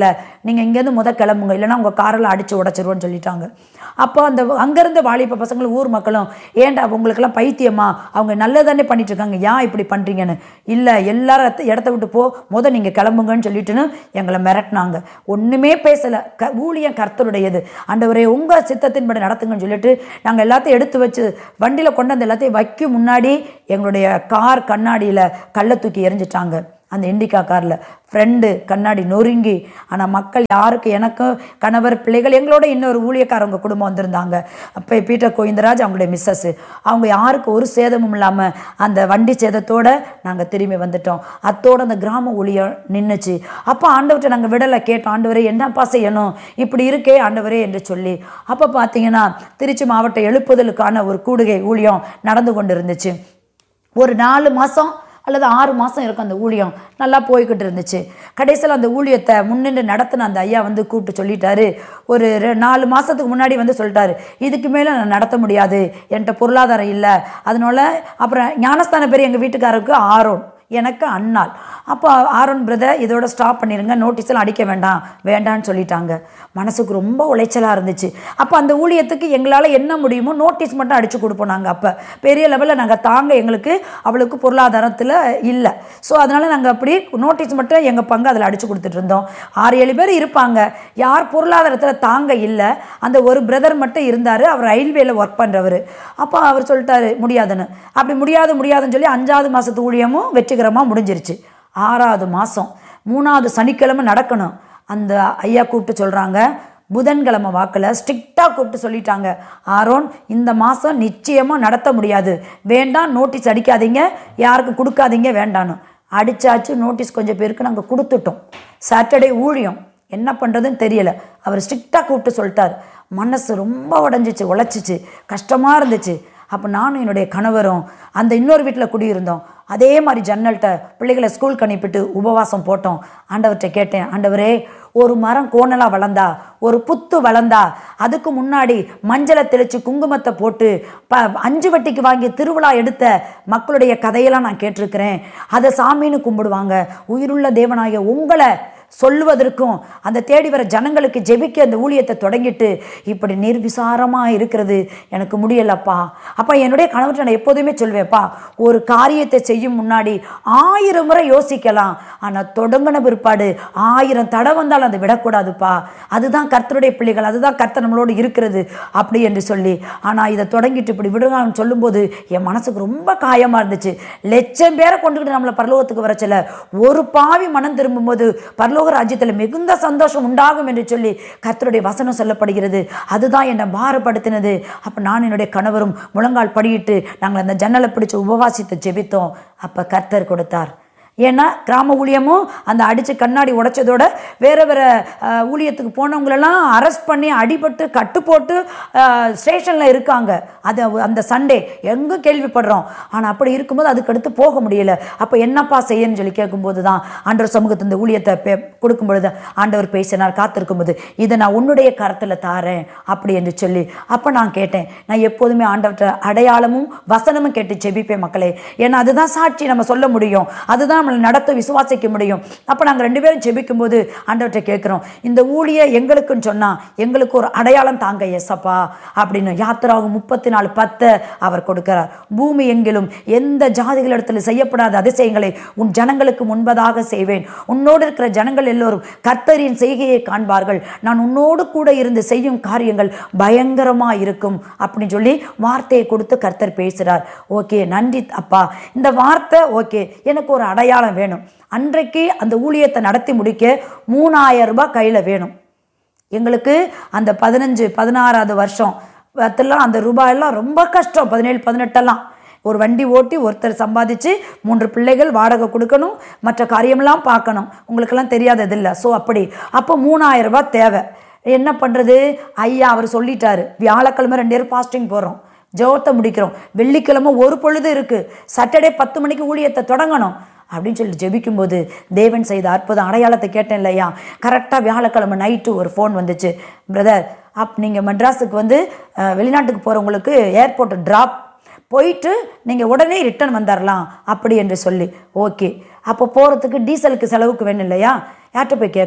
நீங்கள் இங்கேருந்து முத கிளம்புங்க இல்லைன்னா உங்கள் காரெல்லாம் அடித்து உடச்சிருவோன்னு சொல்லிட்டாங்க அப்போ அந்த அங்கேருந்து வாலிப பசங்களும் ஊர் மக்களும் ஏன்டா உங்களுக்கெல்லாம் பைத்தியமா அவங்க நல்லதானே பண்ணிட்டு இருக்காங்க ஏன் இப்படி பண்ணுறீங்கன்னு இல்லை எல்லாரும் இடத்த- இடத்த விட்டு போ முத நீங்கள் கிளம்புங்கன்னு சொல்லிட்டுன்னு எங்களை மிரட்டினாங்க ஒன்றுமே பேசலை க ஊழியம் கர்த்தருடையது ஆண்டவரே உங்கள் சித்தத்தின்படி நடத்துங்கன்னு சொல்லிட்டு நாங்கள் எல்லாத்தையும் எடுத்து வச்சு வண்டியில் கொண்டு வந்து எல்லாத்தையும் வைக்கும் முன்னாடி எங்களுடைய கார் கண்ணாடியில் கல்லை தூக்கி எரிஞ்சிட்டாங்க அந்த இண்டிகா காரில் ஃப்ரெண்டு கண்ணாடி நொறுங்கி ஆனால் மக்கள் யாருக்கு எனக்கும் கணவர் பிள்ளைகள் எங்களோட இன்னொரு ஊழியக்காரவங்க குடும்பம் வந்திருந்தாங்க அப்போ பீட்டர் கோவிந்தராஜ் அவங்களுடைய மிஸ்ஸஸ் அவங்க யாருக்கு ஒரு சேதமும் இல்லாமல் அந்த வண்டி சேதத்தோட நாங்கள் திரும்பி வந்துட்டோம் அத்தோட அந்த கிராம ஊழியம் நின்றுச்சு அப்போ ஆண்டவர்கிட்ட நாங்கள் விடலை கேட்டோம் ஆண்டவரே என்னப்பா செய்யணும் இப்படி இருக்கே ஆண்டவரே என்று சொல்லி அப்போ பார்த்தீங்கன்னா திருச்சி மாவட்ட எழுப்புதலுக்கான ஒரு கூடுகை ஊழியம் நடந்து கொண்டு இருந்துச்சு ஒரு நாலு மாதம் அல்லது ஆறு மாதம் இருக்கும் அந்த ஊழியம் நல்லா போய்கிட்டு இருந்துச்சு கடைசியில் அந்த ஊழியத்தை முன்னின்று நடத்தின அந்த ஐயா வந்து கூப்பிட்டு சொல்லிட்டாரு ஒரு ரெ- நாலு மாதத்துக்கு முன்னாடி வந்து சொல்லிட்டாரு இதுக்கு மேலே நான் நடத்த முடியாது என்கிட்ட பொருளாதாரம் இல்லை அதனால அப்புறம் ஞானஸ்தான பேர் எங்கள் வீட்டுக்காரருக்கு ஆரோன் எனக்கு அண்ணாள் அப்போ ஆரோன் பிரதர் இதோட ஸ்டாப் பண்ணிடுங்க நோட்டீஸ்லாம் அடிக்க வேண்டாம் வேண்டான்னு சொல்லிட்டாங்க மனசுக்கு ரொம்ப உளைச்சலாக இருந்துச்சு அப்போ அந்த ஊழியத்துக்கு எங்களால் என்ன முடியுமோ நோட்டீஸ் மட்டும் அடித்து கொடுப்போம் நாங்கள் அப்போ பெரிய லெவலில் நாங்கள் தாங்க எங்களுக்கு அவளுக்கு பொருளாதாரத்தில் இல்லை ஸோ அதனால் நாங்கள் அப்படி நோட்டீஸ் மட்டும் எங்கள் பங்கு அதில் அடித்து கொடுத்துட்டு இருந்தோம் ஆறு ஏழு பேர் இருப்பாங்க யார் பொருளாதாரத்தில் தாங்க இல்லை அந்த ஒரு பிரதர் மட்டும் இருந்தார் அவர் ரயில்வேல ஒர்க் பண்ணுறவர் அப்போ அவர் சொல்லிட்டாரு முடியாதுன்னு அப்படி முடியாது முடியாதுன்னு சொல்லி அஞ்சாவது மாதத்து ஊழியமும் வெற்றிகரமாக முடிஞ்சிருச்சு ஆறாவது மாதம் மூணாவது சனிக்கிழமை நடக்கணும் அந்த ஐயா கூப்பிட்டு சொல்கிறாங்க புதன்கிழமை வாக்கில் ஸ்ட்ரிக்டாக கூப்பிட்டு சொல்லிட்டாங்க ஆரோன் இந்த மாதம் நிச்சயமாக நடத்த முடியாது வேண்டாம் நோட்டீஸ் அடிக்காதீங்க யாருக்கும் கொடுக்காதீங்க வேண்டான்னு அடிச்சாச்சு நோட்டீஸ் கொஞ்சம் பேருக்கு நாங்கள் கொடுத்துட்டோம் சாட்டர்டே ஊழியம் என்ன பண்ணுறதுன்னு தெரியல அவர் ஸ்ட்ரிக்டாக கூப்பிட்டு சொல்லிட்டார் மனசு ரொம்ப உடஞ்சிச்சு உழைச்சிச்சு கஷ்டமாக இருந்துச்சு அப்போ நானும் என்னுடைய கணவரும் அந்த இன்னொரு வீட்டில் குடியிருந்தோம் அதே மாதிரி ஜன்னல்கிட்ட பிள்ளைகளை ஸ்கூலுக்கு அனுப்பிட்டு உபவாசம் போட்டோம் ஆண்டவர்கிட்ட கேட்டேன் ஆண்டவரே ஒரு மரம் கோணலாக வளர்ந்தா ஒரு புத்து வளர்ந்தா அதுக்கு முன்னாடி மஞ்சளை தெளித்து குங்குமத்தை போட்டு ப அஞ்சு வட்டிக்கு வாங்கி திருவிழா எடுத்த மக்களுடைய கதையெல்லாம் நான் கேட்டிருக்கிறேன் அதை சாமின்னு கும்பிடுவாங்க உயிருள்ள தேவனாய உங்களை சொல்லுவதற்கும் அந்த தேடி வர ஜனங்களுக்கு ஜெபிக்க அந்த ஊழியத்தை தொடங்கிட்டு இப்படி நிர்விசாரமாக இருக்கிறது எனக்கு முடியலப்பா அப்போ என்னுடைய கணவர்கிட்ட நான் எப்போதுமே சொல்வேன்ப்பா ஒரு காரியத்தை செய்யும் முன்னாடி ஆயிரம் முறை யோசிக்கலாம் ஆனால் தொடங்கின பிற்பாடு ஆயிரம் தடை வந்தாலும் அதை விடக்கூடாதுப்பா அதுதான் கர்த்தருடைய பிள்ளைகள் அதுதான் கர்த்தர் நம்மளோடு இருக்கிறது அப்படி என்று சொல்லி ஆனால் இதை தொடங்கிட்டு இப்படி விடுங்கன்னு சொல்லும்போது என் மனசுக்கு ரொம்ப காயமாக இருந்துச்சு லட்சம் பேரை கொண்டுக்கிட்டு நம்மளை பரலோகத்துக்கு வரச்சல ஒரு பாவி மனம் திரும்பும்போது பரலோக ராஜ்யத்தில் மிகுந்த சந்தோஷம் உண்டாகும் என்று சொல்லி கர்த்தருடைய வசனம் சொல்லப்படுகிறது அதுதான் என்னை பாரப்படுத்தினது அப்போ நான் என்னுடைய கணவரும் முழங்கால் படியிட்டு நாங்கள் அந்த ஜன்னலை பிடிச்சு உபவாசித்து ஜெபித்தோம் அப்போ கர்த்தர் கொடுத்தார் ஏன்னா கிராம ஊழியமும் அந்த அடித்து கண்ணாடி உடைச்சதோட வேறு வேறு ஊழியத்துக்கு போனவங்களெல்லாம் அரெஸ்ட் பண்ணி அடிபட்டு கட்டு போட்டு ஸ்டேஷனில் இருக்காங்க அது அந்த சண்டே எங்கே கேள்விப்படுறோம் ஆனால் அப்படி இருக்கும்போது அதுக்கு அடுத்து போக முடியல அப்போ என்னப்பா செய்யணும்னு சொல்லி கேட்கும்போது தான் ஆண்டவர் சமூகத்து இந்த ஊழியத்தை பே கொடுக்கும் பொழுது ஆண்டவர் பேசினார் காத்திருக்கும்போது இதை நான் உன்னுடைய கரத்தில் தாரேன் அப்படி என்று சொல்லி அப்போ நான் கேட்டேன் நான் எப்போதுமே ஆண்டவர்கிட்ட அடையாளமும் வசனமும் கேட்டு ஜெபிப்பேன் மக்களே ஏன்னா அதுதான் சாட்சி நம்ம சொல்ல முடியும் அதுதான் நம்மளை நடத்த விசுவாசிக்க முடியும் அப்போ நாங்கள் ரெண்டு பேரும் ஜெபிக்கும்போது ஆண்டவர்கிட்ட கேட்குறோம் இந்த ஊழிய எங்களுக்குன்னு சொன்னால் எங்களுக்கு ஒரு அடையாளம் தாங்க எஸ்ஸப்பா அப்படின்னு யாத்திராவும் முப்பத்தி நாலு பத்தை அவர் கொடுக்கிறார் பூமி எங்கிலும் எந்த ஜாதிகளிடத்தில் செய்யப்படாத அதிசயங்களை உன் ஜனங்களுக்கு முன்பதாக செய்வேன் உன்னோடு இருக்கிற ஜனங்கள் எல்லோரும் கர்த்தரின் செய்கையை காண்பார்கள் நான் உன்னோடு கூட இருந்து செய்யும் காரியங்கள் பயங்கரமா இருக்கும் அப்படின்னு சொல்லி வார்த்தையை கொடுத்து கர்த்தர் பேசுகிறார் ஓகே நன்றி அப்பா இந்த வார்த்தை ஓகே எனக்கு ஒரு அடையாளம் வேணும் அன்றைக்கு அந்த ஊழியத்தை நடத்தி முடிக்க மூணாயிரம் ரூபாய் கையில் வேணும் எங்களுக்கு அந்த பதினஞ்சு பதினாறாவது வருஷம் அதெல்லாம் அந்த ரூபாயெல்லாம் ரொம்ப கஷ்டம் பதினேழு பதினெட்டெல்லாம் ஒரு வண்டி ஓட்டி ஒருத்தர் சம்பாதிச்சு மூன்று பிள்ளைகள் வாடகை கொடுக்கணும் மற்ற காரியமெல்லாம் பார்க்கணும் உங்களுக்கெல்லாம் தெரியாதது இல்லை ஸோ அப்படி அப்போ மூணாயிரம் ரூபாய் தேவை என்ன பண்ணுறது ஐயா அவர் சொல்லிட்டாரு வியாழக்கிழமை ரெண்டு பேரும் ஃபாஸ்டிங் போகிறோம் ஜெபத்தை முடிக்கிறோம் வெள்ளிக்கிழமை ஒரு பொழுது இருக்குது சாட்டர்டே பத்து மணிக்கு ஊழியத்தை தொடங்கணும் அப்படின்னு சொல்லி ஜெபிக்கும்போது தேவன் செய்த அற்புதம் அடையாளத்தை கேட்டேன் இல்லையா கரெக்டாக வியாழக்கிழமை நைட்டு ஒரு ஃபோன் வந்துச்சு பிரதர் அப் நீங்கள் மெட்ராஸுக்கு வந்து அஹ், வெளிநாட்டுக்கு போகிறவங்களுக்கு ஏர்போர்ட் ட்ராப் போயிட்டு நீங்கள் உடனே ரிட்டர்ன் வந்துடலாம் அப்படி என்று சொல்லி ஓகே அப்போ போகிறதுக்கு டீசலுக்கு செலவுக்கு வேணும் இல்லையா யார்கிட்ட போய் கேட்க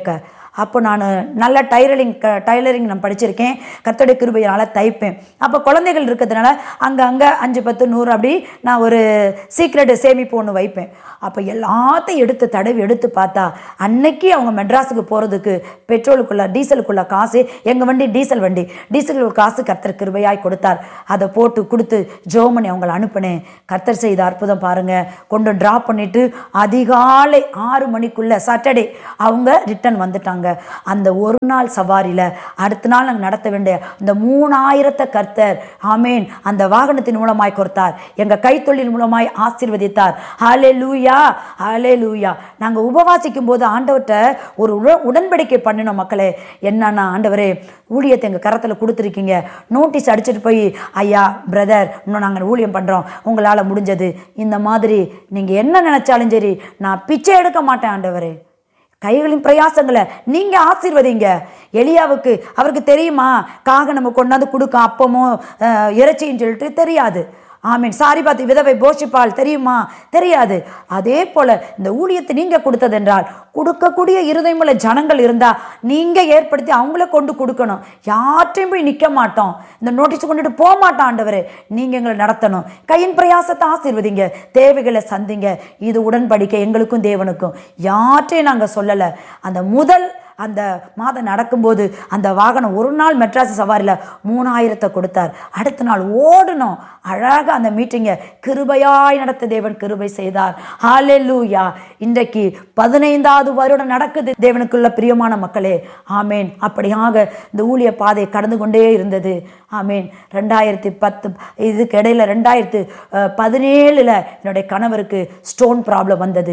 அப்போ நான் நல்ல டைலரிங் க டைலரிங் நான் படிச்சிருக்கேன் கத்தோடைய கிருபையினால் தைப்பேன் அப்போ குழந்தைகள் இருக்கிறதுனால அங்கே அங்கே அஞ்சு பத்து நூறு அப்படி நான் ஒரு சீக்ரெட் சேமிப்பு ஒன்று வைப்பேன் அப்போ எல்லாத்தையும் எடுத்து தடவி எடுத்து பார்த்தா அன்னைக்கு அவங்க மெட்ராஸுக்கு போகிறதுக்கு பெட்ரோலுக்குள்ள டீசலுக்குள்ள காசு எங்கள் வண்டி டீசல் வண்டி டீசலுக்கு காசு கர்த்தர் கிருபையாய் கொடுத்தார் அதை போட்டு கொடுத்து ஜோமனி அவங்கள அனுப்பினேன் கர்த்தர் செய்த அற்புதம் பாருங்க கொண்டு ட்ராப் பண்ணிட்டு அதிகாலை ஆறு மணிக்குள்ள சாட்டர்டே அவங்க ரிட்டர்ன் வந்துட்டாங்க அந்த ஒரு நாள் சவாரியில் அடுத்த நாள் நாங்கள் நடத்த வேண்டிய இந்த மூணாயிரத்தை கர்த்தர் ஆமேன் அந்த வாகனத்தின் மூலமாய் கொடுத்தார் எங்கள் கைத்தொழில் மூலமாய் ஆசீர்வதித்தார் ஹாலே லூயா ஹாலே லூயா நாங்கள் உபவாசிக்கும் போது ஆண்டவர்கிட்ட ஒரு உட- உடன்படிக்கை பண்ணினோம் மக்களே என்னன்னா ஆண்டவரே ஊழியத்தை எங்கள் கரத்தில் கொடுத்துருக்கீங்க நோட்டீஸ் அடிச்சிட்டு போய் ஐயா பிரதர் இன்னும் நாங்கள் ஊழியம் பண்ணுறோம் உங்களால் முடிஞ்சது இந்த மாதிரி நீங்கள் என்ன நினச்சாலும் சரி நான் பிச்சை எடுக்க மாட்டேன் ஆண்டவரே கைகளின் பிரயாசங்களை நீங்க ஆசீர்வதிங்க எலியாவுக்கு அவருக்கு தெரியுமா காக நம்ம கொண்டாந்து கொடுக்க அப்பமும் அஹ், இறைச்சின்னு சொல்லிட்டு தெரியாது ஆமீன் சாரி பார்த்து விதவை போஷிப்பால் தெரியுமா தெரியாது அதே போல இந்த ஊழியத்தை நீங்க கொடுத்ததென்றால் கொடுக்கக்கூடிய இருதயமுள்ள ஜனங்கள் இருந்தா நீங்க ஏற்படுத்தி அவங்கள கொண்டு கொடுக்கணும் யார்ட்டையும் போய் நிக்க மாட்டோம் இந்த நோட்டீஸ் கொண்டுட்டு போக மாட்டோம் ஆண்டவரே நீங்க எங்களை நடத்தணும் கையின் பிரயாசத்தை ஆசீர்வதிங்க தேவைகளை சந்திங்க இது உடன்படிக்கை எங்களுக்கும் தேவனுக்கும் யார்ட்டையும் நாங்க சொல்லல அந்த முதல் அந்த மாதம் நடக்கும்போது அந்த வாகனம் ஒரு நாள் மெட்ராஸ் சவாரியில் மூணாயிரத்தை கொடுத்தார் அடுத்த நாள் ஓடணும் அழகாக அந்த மீட்டிங்கை கிருபையாய் நடத்த தேவன் கிருபை செய்தார் ஹalleluya இன்றைக்கு பதினைந்தாவது வருடம் நடக்குது தேவனுக்குள்ள பிரியமான மக்களே ஆமேன் அப்படியாக இந்த ஊழிய பாதை கடந்து கொண்டே இருந்தது ஆமேன் ரெண்டாயிரத்தி பத்து இதுக்கு இடையில ரெண்டாயிரத்து பதினேழில் என்னுடைய கணவருக்கு ஸ்டோன் ப்ராப்ளம் வந்தது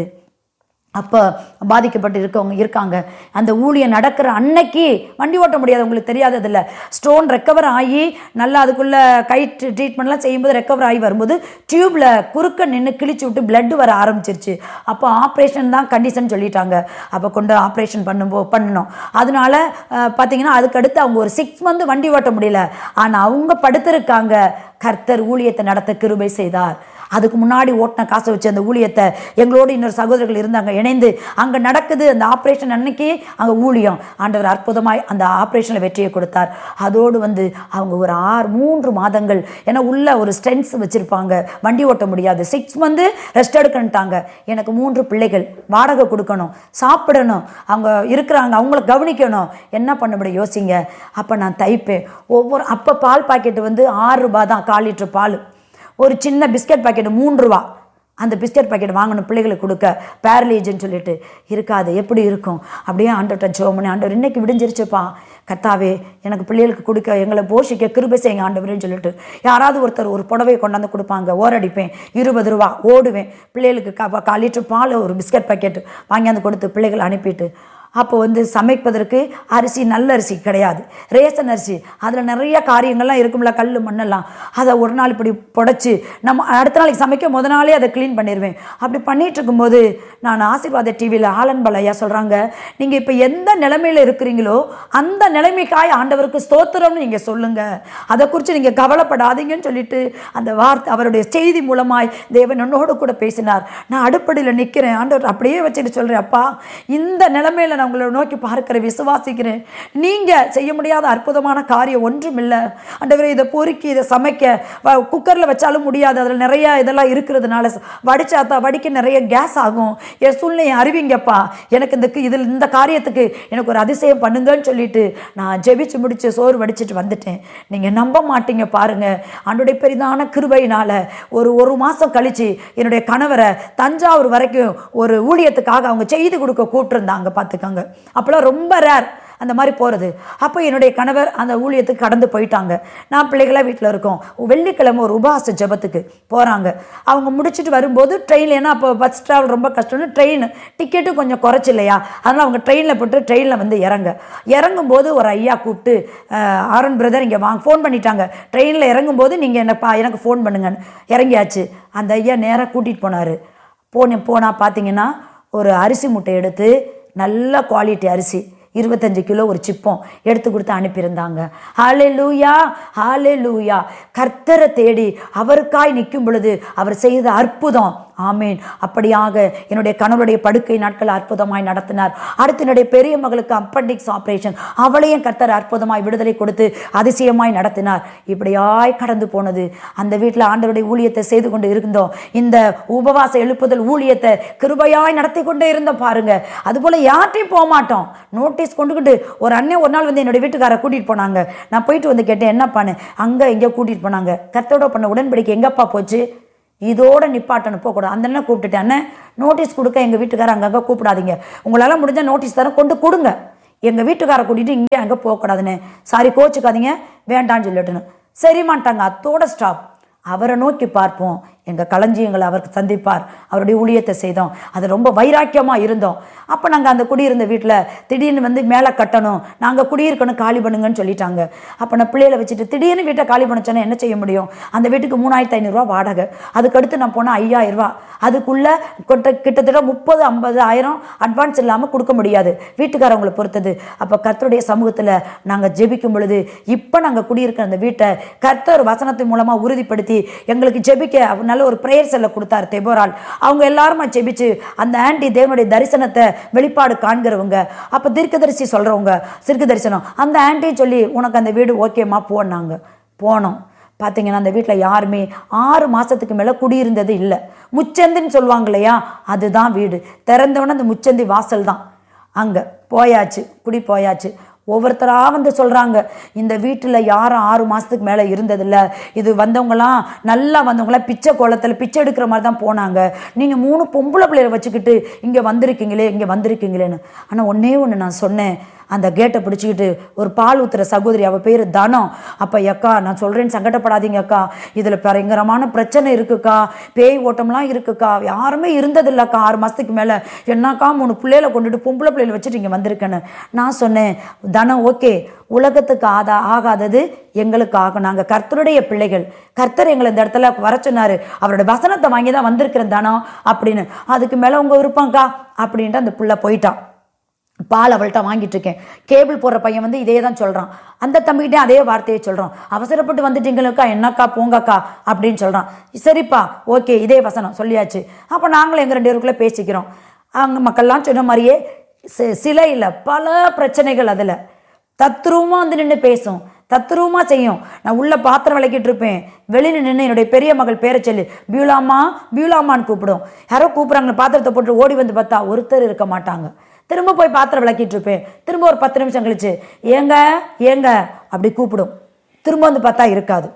அப்போ பாதிக்கப்பட்டு இருக்கவங்க இருக்காங்க அந்த ஊழியம் நடக்கிற அன்னைக்கு வண்டி ஓட்ட முடியாது உங்களுக்கு தெரியாததில்ல ஸ்டோன் ரெக்கவர் ஆகி நல்லா அதுக்குள்ளே கை ட்ரீட்மெண்ட்லாம் செய்யும்போது ரெக்கவர் ஆகி வரும்போது டியூப்பில் குறுக்க நின்று கிழிச்சு விட்டு blood வர ஆரம்பிச்சிருச்சு அப்போ ஆப்ரேஷன் தான் கண்டிஷன் சொல்லிட்டாங்க அப்போ கொண்டு ஆப்ரேஷன் பண்ணும்போ பண்ணணும் அதனால அஹ், பார்த்தீங்கன்னா அதுக்கடுத்து அவங்க ஒரு சிக்ஸ் மந்த் வண்டி ஓட்ட முடியல ஆனால் அவங்க படுத்திருக்காங்க கர்த்தர் ஊழியத்தை நடத்த கிருபை செய்தார் அதுக்கு முன்னாடி ஓட்டின காசை வச்சு அந்த ஊழியத்தை எங்களோடு இன்னொரு சகோதரர்கள் இருந்தாங்க இணைந்து அங்கே நடக்குது அந்த ஆப்ரேஷன் அன்னைக்கு அங்கே ஊழியம் ஆண்டவர் அற்புதமாய் அந்த ஆப்ரேஷனில் வெற்றியை கொடுத்தார் அதோடு வந்து அவங்க ஒரு ஆறு மூன்று மாதங்கள் ஏன்னா உள்ள ஒரு ஸ்ட்ரென்த்ஸ் வச்சுருப்பாங்க வண்டி ஓட்ட முடியாது சிக்ஸ் மந்த்து ரெஸ்ட் எடுக்கணுட்டாங்க எனக்கு மூன்று பிள்ளைகள் வாடகை கொடுக்கணும் சாப்பிடணும் அவங்க இருக்கிறாங்க அவங்கள கவனிக்கணும் என்ன பண்ண முடியும் யோசிங்க அப்போ நான் தைப்பேன் ஒவ்வொரு அப்போ பால் பாக்கெட்டு வந்து ஆறு ரூபாய் தான் கால் லிட்டர் பால் ஒரு சின்ன பிஸ்கட் பாக்கெட் மூன்று ரூபா அந்த பிஸ்கட் பாக்கெட் வாங்கணும் பிள்ளைகளுக்கு கொடுக்க பேரலேஜ்னு சொல்லிட்டு இருக்காது எப்படி இருக்கும் அப்படியே ஆண்டவர்கிட்ட ஜோம் பண்ணி ஆண்டவர் இன்னைக்கு விடிஞ்சிருச்சுப்பா கத்தாவே எனக்கு பிள்ளைகளுக்கு கொடுக்க எங்களை போஷிக்க கிருபை செய்யுங்க ஆண்டவரேன்னு சொல்லிட்டு யாராவது ஒருத்தர் ஒரு புடவையை கொண்டாந்து கொடுப்பாங்க ஓரடிப்பேன் இருபது ரூபா ஓடுவேன் பிள்ளைகளுக்கு கா கால் லிட்டர் பால் ஒரு பிஸ்கட் பாக்கெட் வாங்கியாந்து கொடுத்து பிள்ளைகள் அனுப்பிட்டு அப்போ வந்து சமைப்பதற்கு அரிசி நல்ல அரிசி கிடையாது ரேஷன் அரிசி அதில் நிறைய காரியங்கள்லாம் இருக்கும்ல கல் மண்ணெல்லாம் அதை ஒரு நாள் இப்படி புடைச்சி நம்ம அடுத்த நாளைக்கு சமைக்க முத நாளே அதை க்ளீன் பண்ணிடுவேன் அப்படி பண்ணிட்டு இருக்கும்போது நான் ஆசீர்வாத டிவியில் ஆலன் ஐயா சொல்கிறாங்க நீங்கள் இப்போ எந்த நிலைமையில் இருக்கிறீங்களோ அந்த நிலைமைக்காய் ஆண்டவருக்கு ஸ்தோத்திரம்னு நீங்கள் சொல்லுங்கள் அதை குறித்து நீங்கள் கவலைப்படாதீங்கன்னு சொல்லிட்டு அந்த வார்த்தை அவருடைய செய்தி மூலமாய் தேவன் என்னோடு கூட பேசினார் நான் அடுப்படியில் நிற்கிறேன் ஆண்டவர் அப்படியே வச்சுட்டு சொல்கிறேன் அப்பா இந்த நிலைமையில் நான் உங்களை நோக்கி பார்க்கிறேன் விசுவாசிக்கிறேன் நீங்கள் செய்ய முடியாத அற்புதமான காரியம் ஒன்றும் இல்லை ஆண்டவரே இதை பொறுக்கி இதை சமைக்க குக்கரில் வச்சாலும் முடியாது அதில் நிறைய இதெல்லாம் இருக்கிறதுனால வடிச்சாத்தா வடிக்க நிறைய கேஸ் ஆகும் என் சூழ்நிலையை அறிவிங்கப்பா எனக்கு இந்த இதில் இந்த காரியத்துக்கு எனக்கு ஒரு அதிசயம் பண்ணுங்கன்னு சொல்லிட்டு நான் ஜெபிச்சு முடிச்சு சோறு வடிச்சிட்டு வந்துட்டேன் நீங்கள் நம்ப மாட்டீங்க பாருங்க ஆண்டுடைய பெரிதான கிருபையினால ஒரு ஒரு மாதம் கழிச்சு என்னுடைய கணவரை தஞ்சாவூர் வரைக்கும் ஒரு ஊழியத்துக்காக அவங்க செய்து கொடுக்க கூப்பிட்டுருந்தாங்க பார்த்துக்கோங்க அப்போலாம் ரொம்ப ரேர் அந்த மாதிரி போகிறது அப்போ என்னுடைய கணவர் அந்த ஊழியத்துக்கு கடந்து போயிட்டாங்க நான் பிள்ளைகளாக வீட்டில் இருக்கோம் வெள்ளிக்கிழமை ஒரு உபவாச ஜெபத்துக்கு போகிறாங்க அவங்க முடிச்சுட்டு வரும்போது ட்ரெயினில் ஏன்னா அப்போ பஸ் ட்ராவல் ரொம்ப கஷ்டம்னு ட்ரெயின் டிக்கெட்டும் கொஞ்சம் குறைச்சி இல்லையா அதனால் அவங்க ட்ரெயினில் போட்டு ட்ரெயினில் வந்து இறங்க இறங்கும்போது ஒரு ஐயா கூப்பிட்டு "அஹ், ஆரன் பிரதர் இங்கே வாங்க ஃபோன் பண்ணிட்டாங்க ட்ரெயினில் இறங்கும்போது நீங்கள் என்னப்பா எனக்கு ஃபோன் பண்ணுங்கன்னு இறங்கியாச்சு அந்த ஐயா நேராக கூட்டிகிட்டு போனார் போன போனால் பார்த்தீங்கன்னா ஒரு அரிசி முட்டை எடுத்து நல்ல குவாலிட்டி அரிசி இருபத்தஞ்சு கிலோ ஒரு சிப்பம் எடுத்து கொடுத்து அனுப்பியிருந்தாங்க ஹாலே லூயா ஹாலே லூயா கர்த்தரை தேடி அவருக்காய் நிற்கும் பொழுது அவர் செய்த அற்புதம் ஆமேன் அப்படியாக என்னுடைய கணவருடைய படுக்கை நாட்கள் அற்புதமாய் நடத்தினார் அடுத்து என்னுடைய பெரிய மகளுக்கு அப்பண்டிக்ஸ் ஆப்ரேஷன் அவளையும் கர்த்தர் அற்புதமாய் விடுதலை கொடுத்து அதிசயமாய் நடத்தினார் இப்படியாய் கடந்து போனது அந்த வீட்டில் ஆண்டவருடைய ஊழியத்தை செய்து கொண்டு இருந்தோம் இந்த உபவாச எழுப்புதல் ஊழியத்தை கிருபையாய் நடத்தி கொண்டே இருந்தோம் பாருங்க அதுபோல யார்ட்டையும் போக மாட்டோம் நோட்டீஸ் கொண்டுக்கிட்டு ஒரு அண்ணன் ஒரு நாள் வந்து என்னுடைய வீட்டுக்காரை கூட்டிட்டு போனாங்க நான் போயிட்டு வந்து கேட்டேன் என்னப்பான்னு அங்கே எங்கேயோ கூட்டிட்டு போனாங்க கர்த்தரோட பண்ண உடன்படிக்கை எங்கப்பா போச்சு இதோட நிப்பாட்டணும் போகக்கூடாது அந்த அண்ணன் கூப்பிட்டுட்டு அண்ணன் நோட்டீஸ் கொடுக்க எங்கள் வீட்டுக்காரர் அங்கங்கே கூப்பிடாதீங்க உங்களால் முடிஞ்ச நோட்டீஸ் தரேன் கொண்டு கொடுங்க எங்கள் வீட்டுக்காரை கூட்டிகிட்டு இங்கே அங்கே போகக்கூடாதுன்னு சாரி கோச்சுக்காதீங்க வேண்டான்னு சொல்லிட்டுன்னு சரிமான்ட்டாங்க அத்தோட ஸ்டாப் அவரை நோக்கி பார்ப்போம் எங்கள் களஞ்சியங்களை அவருக்கு சந்திப்பார் அவருடைய ஊழியத்தை செய்தோம் அது ரொம்ப வைராக்கியமாக இருந்தோம் அப்போ நாங்கள் அந்த குடியிருந்த வீட்டில் திடீர்னு வந்து மேலே கட்டணும் நாங்கள் குடியிருக்கணும் காலி பண்ணுங்கன்னு சொல்லிட்டாங்க அப்போ நான் பிள்ளைகளை வச்சுட்டு திடீர்னு வீட்டை காலி பண்ண சொன்னா என்ன செய்ய முடியும் அந்த வீட்டுக்கு மூணாயிரத்து ஐநூறுரூவா வாடகை அதுக்கடுத்து நான் போனால் ஐயாயிரரூவா அதுக்குள்ளே கொட்ட கிட்டத்தட்ட முப்பது ஐம்பது ஆயிரம் அட்வான்ஸ் இல்லாமல் கொடுக்க முடியாது வீட்டுக்காரவங்களை பொறுத்தது அப்போ கர்த்தருடைய சமூகத்தில் நாங்கள் ஜெபிக்கும் பொழுது இப்போ நாங்கள் குடியிருக்கிற அந்த வீட்டை கர்த்தர் வசனத்தின் மூலமாக உறுதிப்படுத்தி எங்களுக்கு ஜெபிக்க அவர் நல்ல ஒரு ப்ரேயர் செல்ல கொடுத்தாரு தெபோரால் அவங்க எல்லாருமா ஜெபிச்சு அந்த ஆண்டி தேவனுடைய தரிசனத்தை வெளிப்பாடு காண்கிறவங்க அப்போ தீர்க்கதரிசி சொல்கிறவங்க சிறுக்கு தரிசனம் அந்த ஆண்டியும் சொல்லி உனக்கு அந்த வீடு ஓகேம்மா போனாங்க போனோம் பார்த்தீங்கன்னா அந்த வீட்டில் யாருமே ஆறு மாதத்துக்கு மேலே குடியிருந்தது இல்லை முச்சந்தின்னு சொல்லுவாங்க இல்லையா அதுதான் வீடு திறந்தவொடனே அந்த முச்சந்தி வாசல் தான் அங்கே போயாச்சு குடி போயாச்சு ஒவ்வொருத்தராக வந்து சொல்கிறாங்க இந்த வீட்டில் யாரும் ஆறு மாதத்துக்கு மேலே இருந்ததில்ல இது வந்தவங்களாம் நல்லா வந்தவங்களாம் பிச்சை கோலத்தில் பிச்சை எடுக்கிற மாதிரி தான் போனாங்க நீங்கள் மூணு பொம்பளை பிள்ளைகளை வச்சுக்கிட்டு இங்கே வந்திருக்கீங்களே இங்கே வந்திருக்கீங்களேன்னு ஆனால் ஒன்றே ஒன்று நான் சொன்னேன் அந்த கேட்டை பிடிச்சிக்கிட்டு ஒரு பால் ஊத்துற சகோதரி அவள் பேர் தனம் அப்போ அக்கா நான் சொல்கிறேன்னு சங்கடப்படாதீங்க அக்கா இதில் பயங்கரமான பிரச்சனை இருக்குக்கா பேய் ஓட்டம்லாம் இருக்குக்கா யாருமே இருந்ததில்லக்கா ஆறு மாதத்துக்கு மேலே என்னக்கா மூணு பிள்ளைகளை கொண்டுட்டு பொம்பளை பிள்ளைகளை வச்சுட்டு இங்கே வந்திருக்கேன்னு நான் சொன்னேன் தனம் ஓகே உலகத்துக்கு ஆதா ஆகாதது எங்களுக்கு ஆகும் நாங்கள் கர்த்தருடைய பிள்ளைகள் கர்த்தர் எங்களை இந்த இடத்துல வர சொன்னார் அவரோட வசனத்தை வாங்கி தான் வந்திருக்கிறேன் தனம் அப்படின்னு அதுக்கு மேலே உங்கள் விருப்பம்க்கா அப்படின்ட்டு அந்த புள்ள போயிட்டான் பால் அவள்கிட்ட வாங்கிட்டு இருக்கேன் கேபிள் போடுற பையன் வந்து இதே தான் சொல்கிறான் அந்த தம்பிக்கிட்டே அதே வார்த்தையை சொல்கிறோம் அவசரப்பட்டு வந்துட்டீங்களுக்கா என்னக்கா போங்கக்கா அப்படின்னு சொல்கிறான் சரிப்பா ஓகே இதே வசனம் சொல்லியாச்சு அப்போ நாங்களும் எங்கள் ரெண்டு பேருக்குள்ளே பேசிக்கிறோம் அங்கே மக்கள்லாம் சொன்ன மாதிரியே சி- சிலையில் பல பிரச்சனைகள் அதில் தத்ரூபமாக வந்து நின்று பேசும் தத்ரூபமாக செய்யும் நான் உள்ள பாத்திரம் விளக்கிட்டு இருப்பேன் வெளியில் நின்று என்னுடைய பெரிய மகள் பேரை சொல்லி பியூலாமா பியூலாமான்னு கூப்பிடும் யாரோ கூப்பிட்றாங்க பாத்திரத்தை போட்டு ஓடி வந்து பார்த்தா ஒருத்தர் இருக்க மாட்டாங்க திரும்ப போய் பாத்திரம் விளக்கிட்டு இருப்பேன் திரும்ப ஒரு பத்து நிமிஷம் கழிச்சு ஏங்க ஏங்க அப்படி கூப்பிடும் திரும்ப வந்து பார்த்தா இருக்காது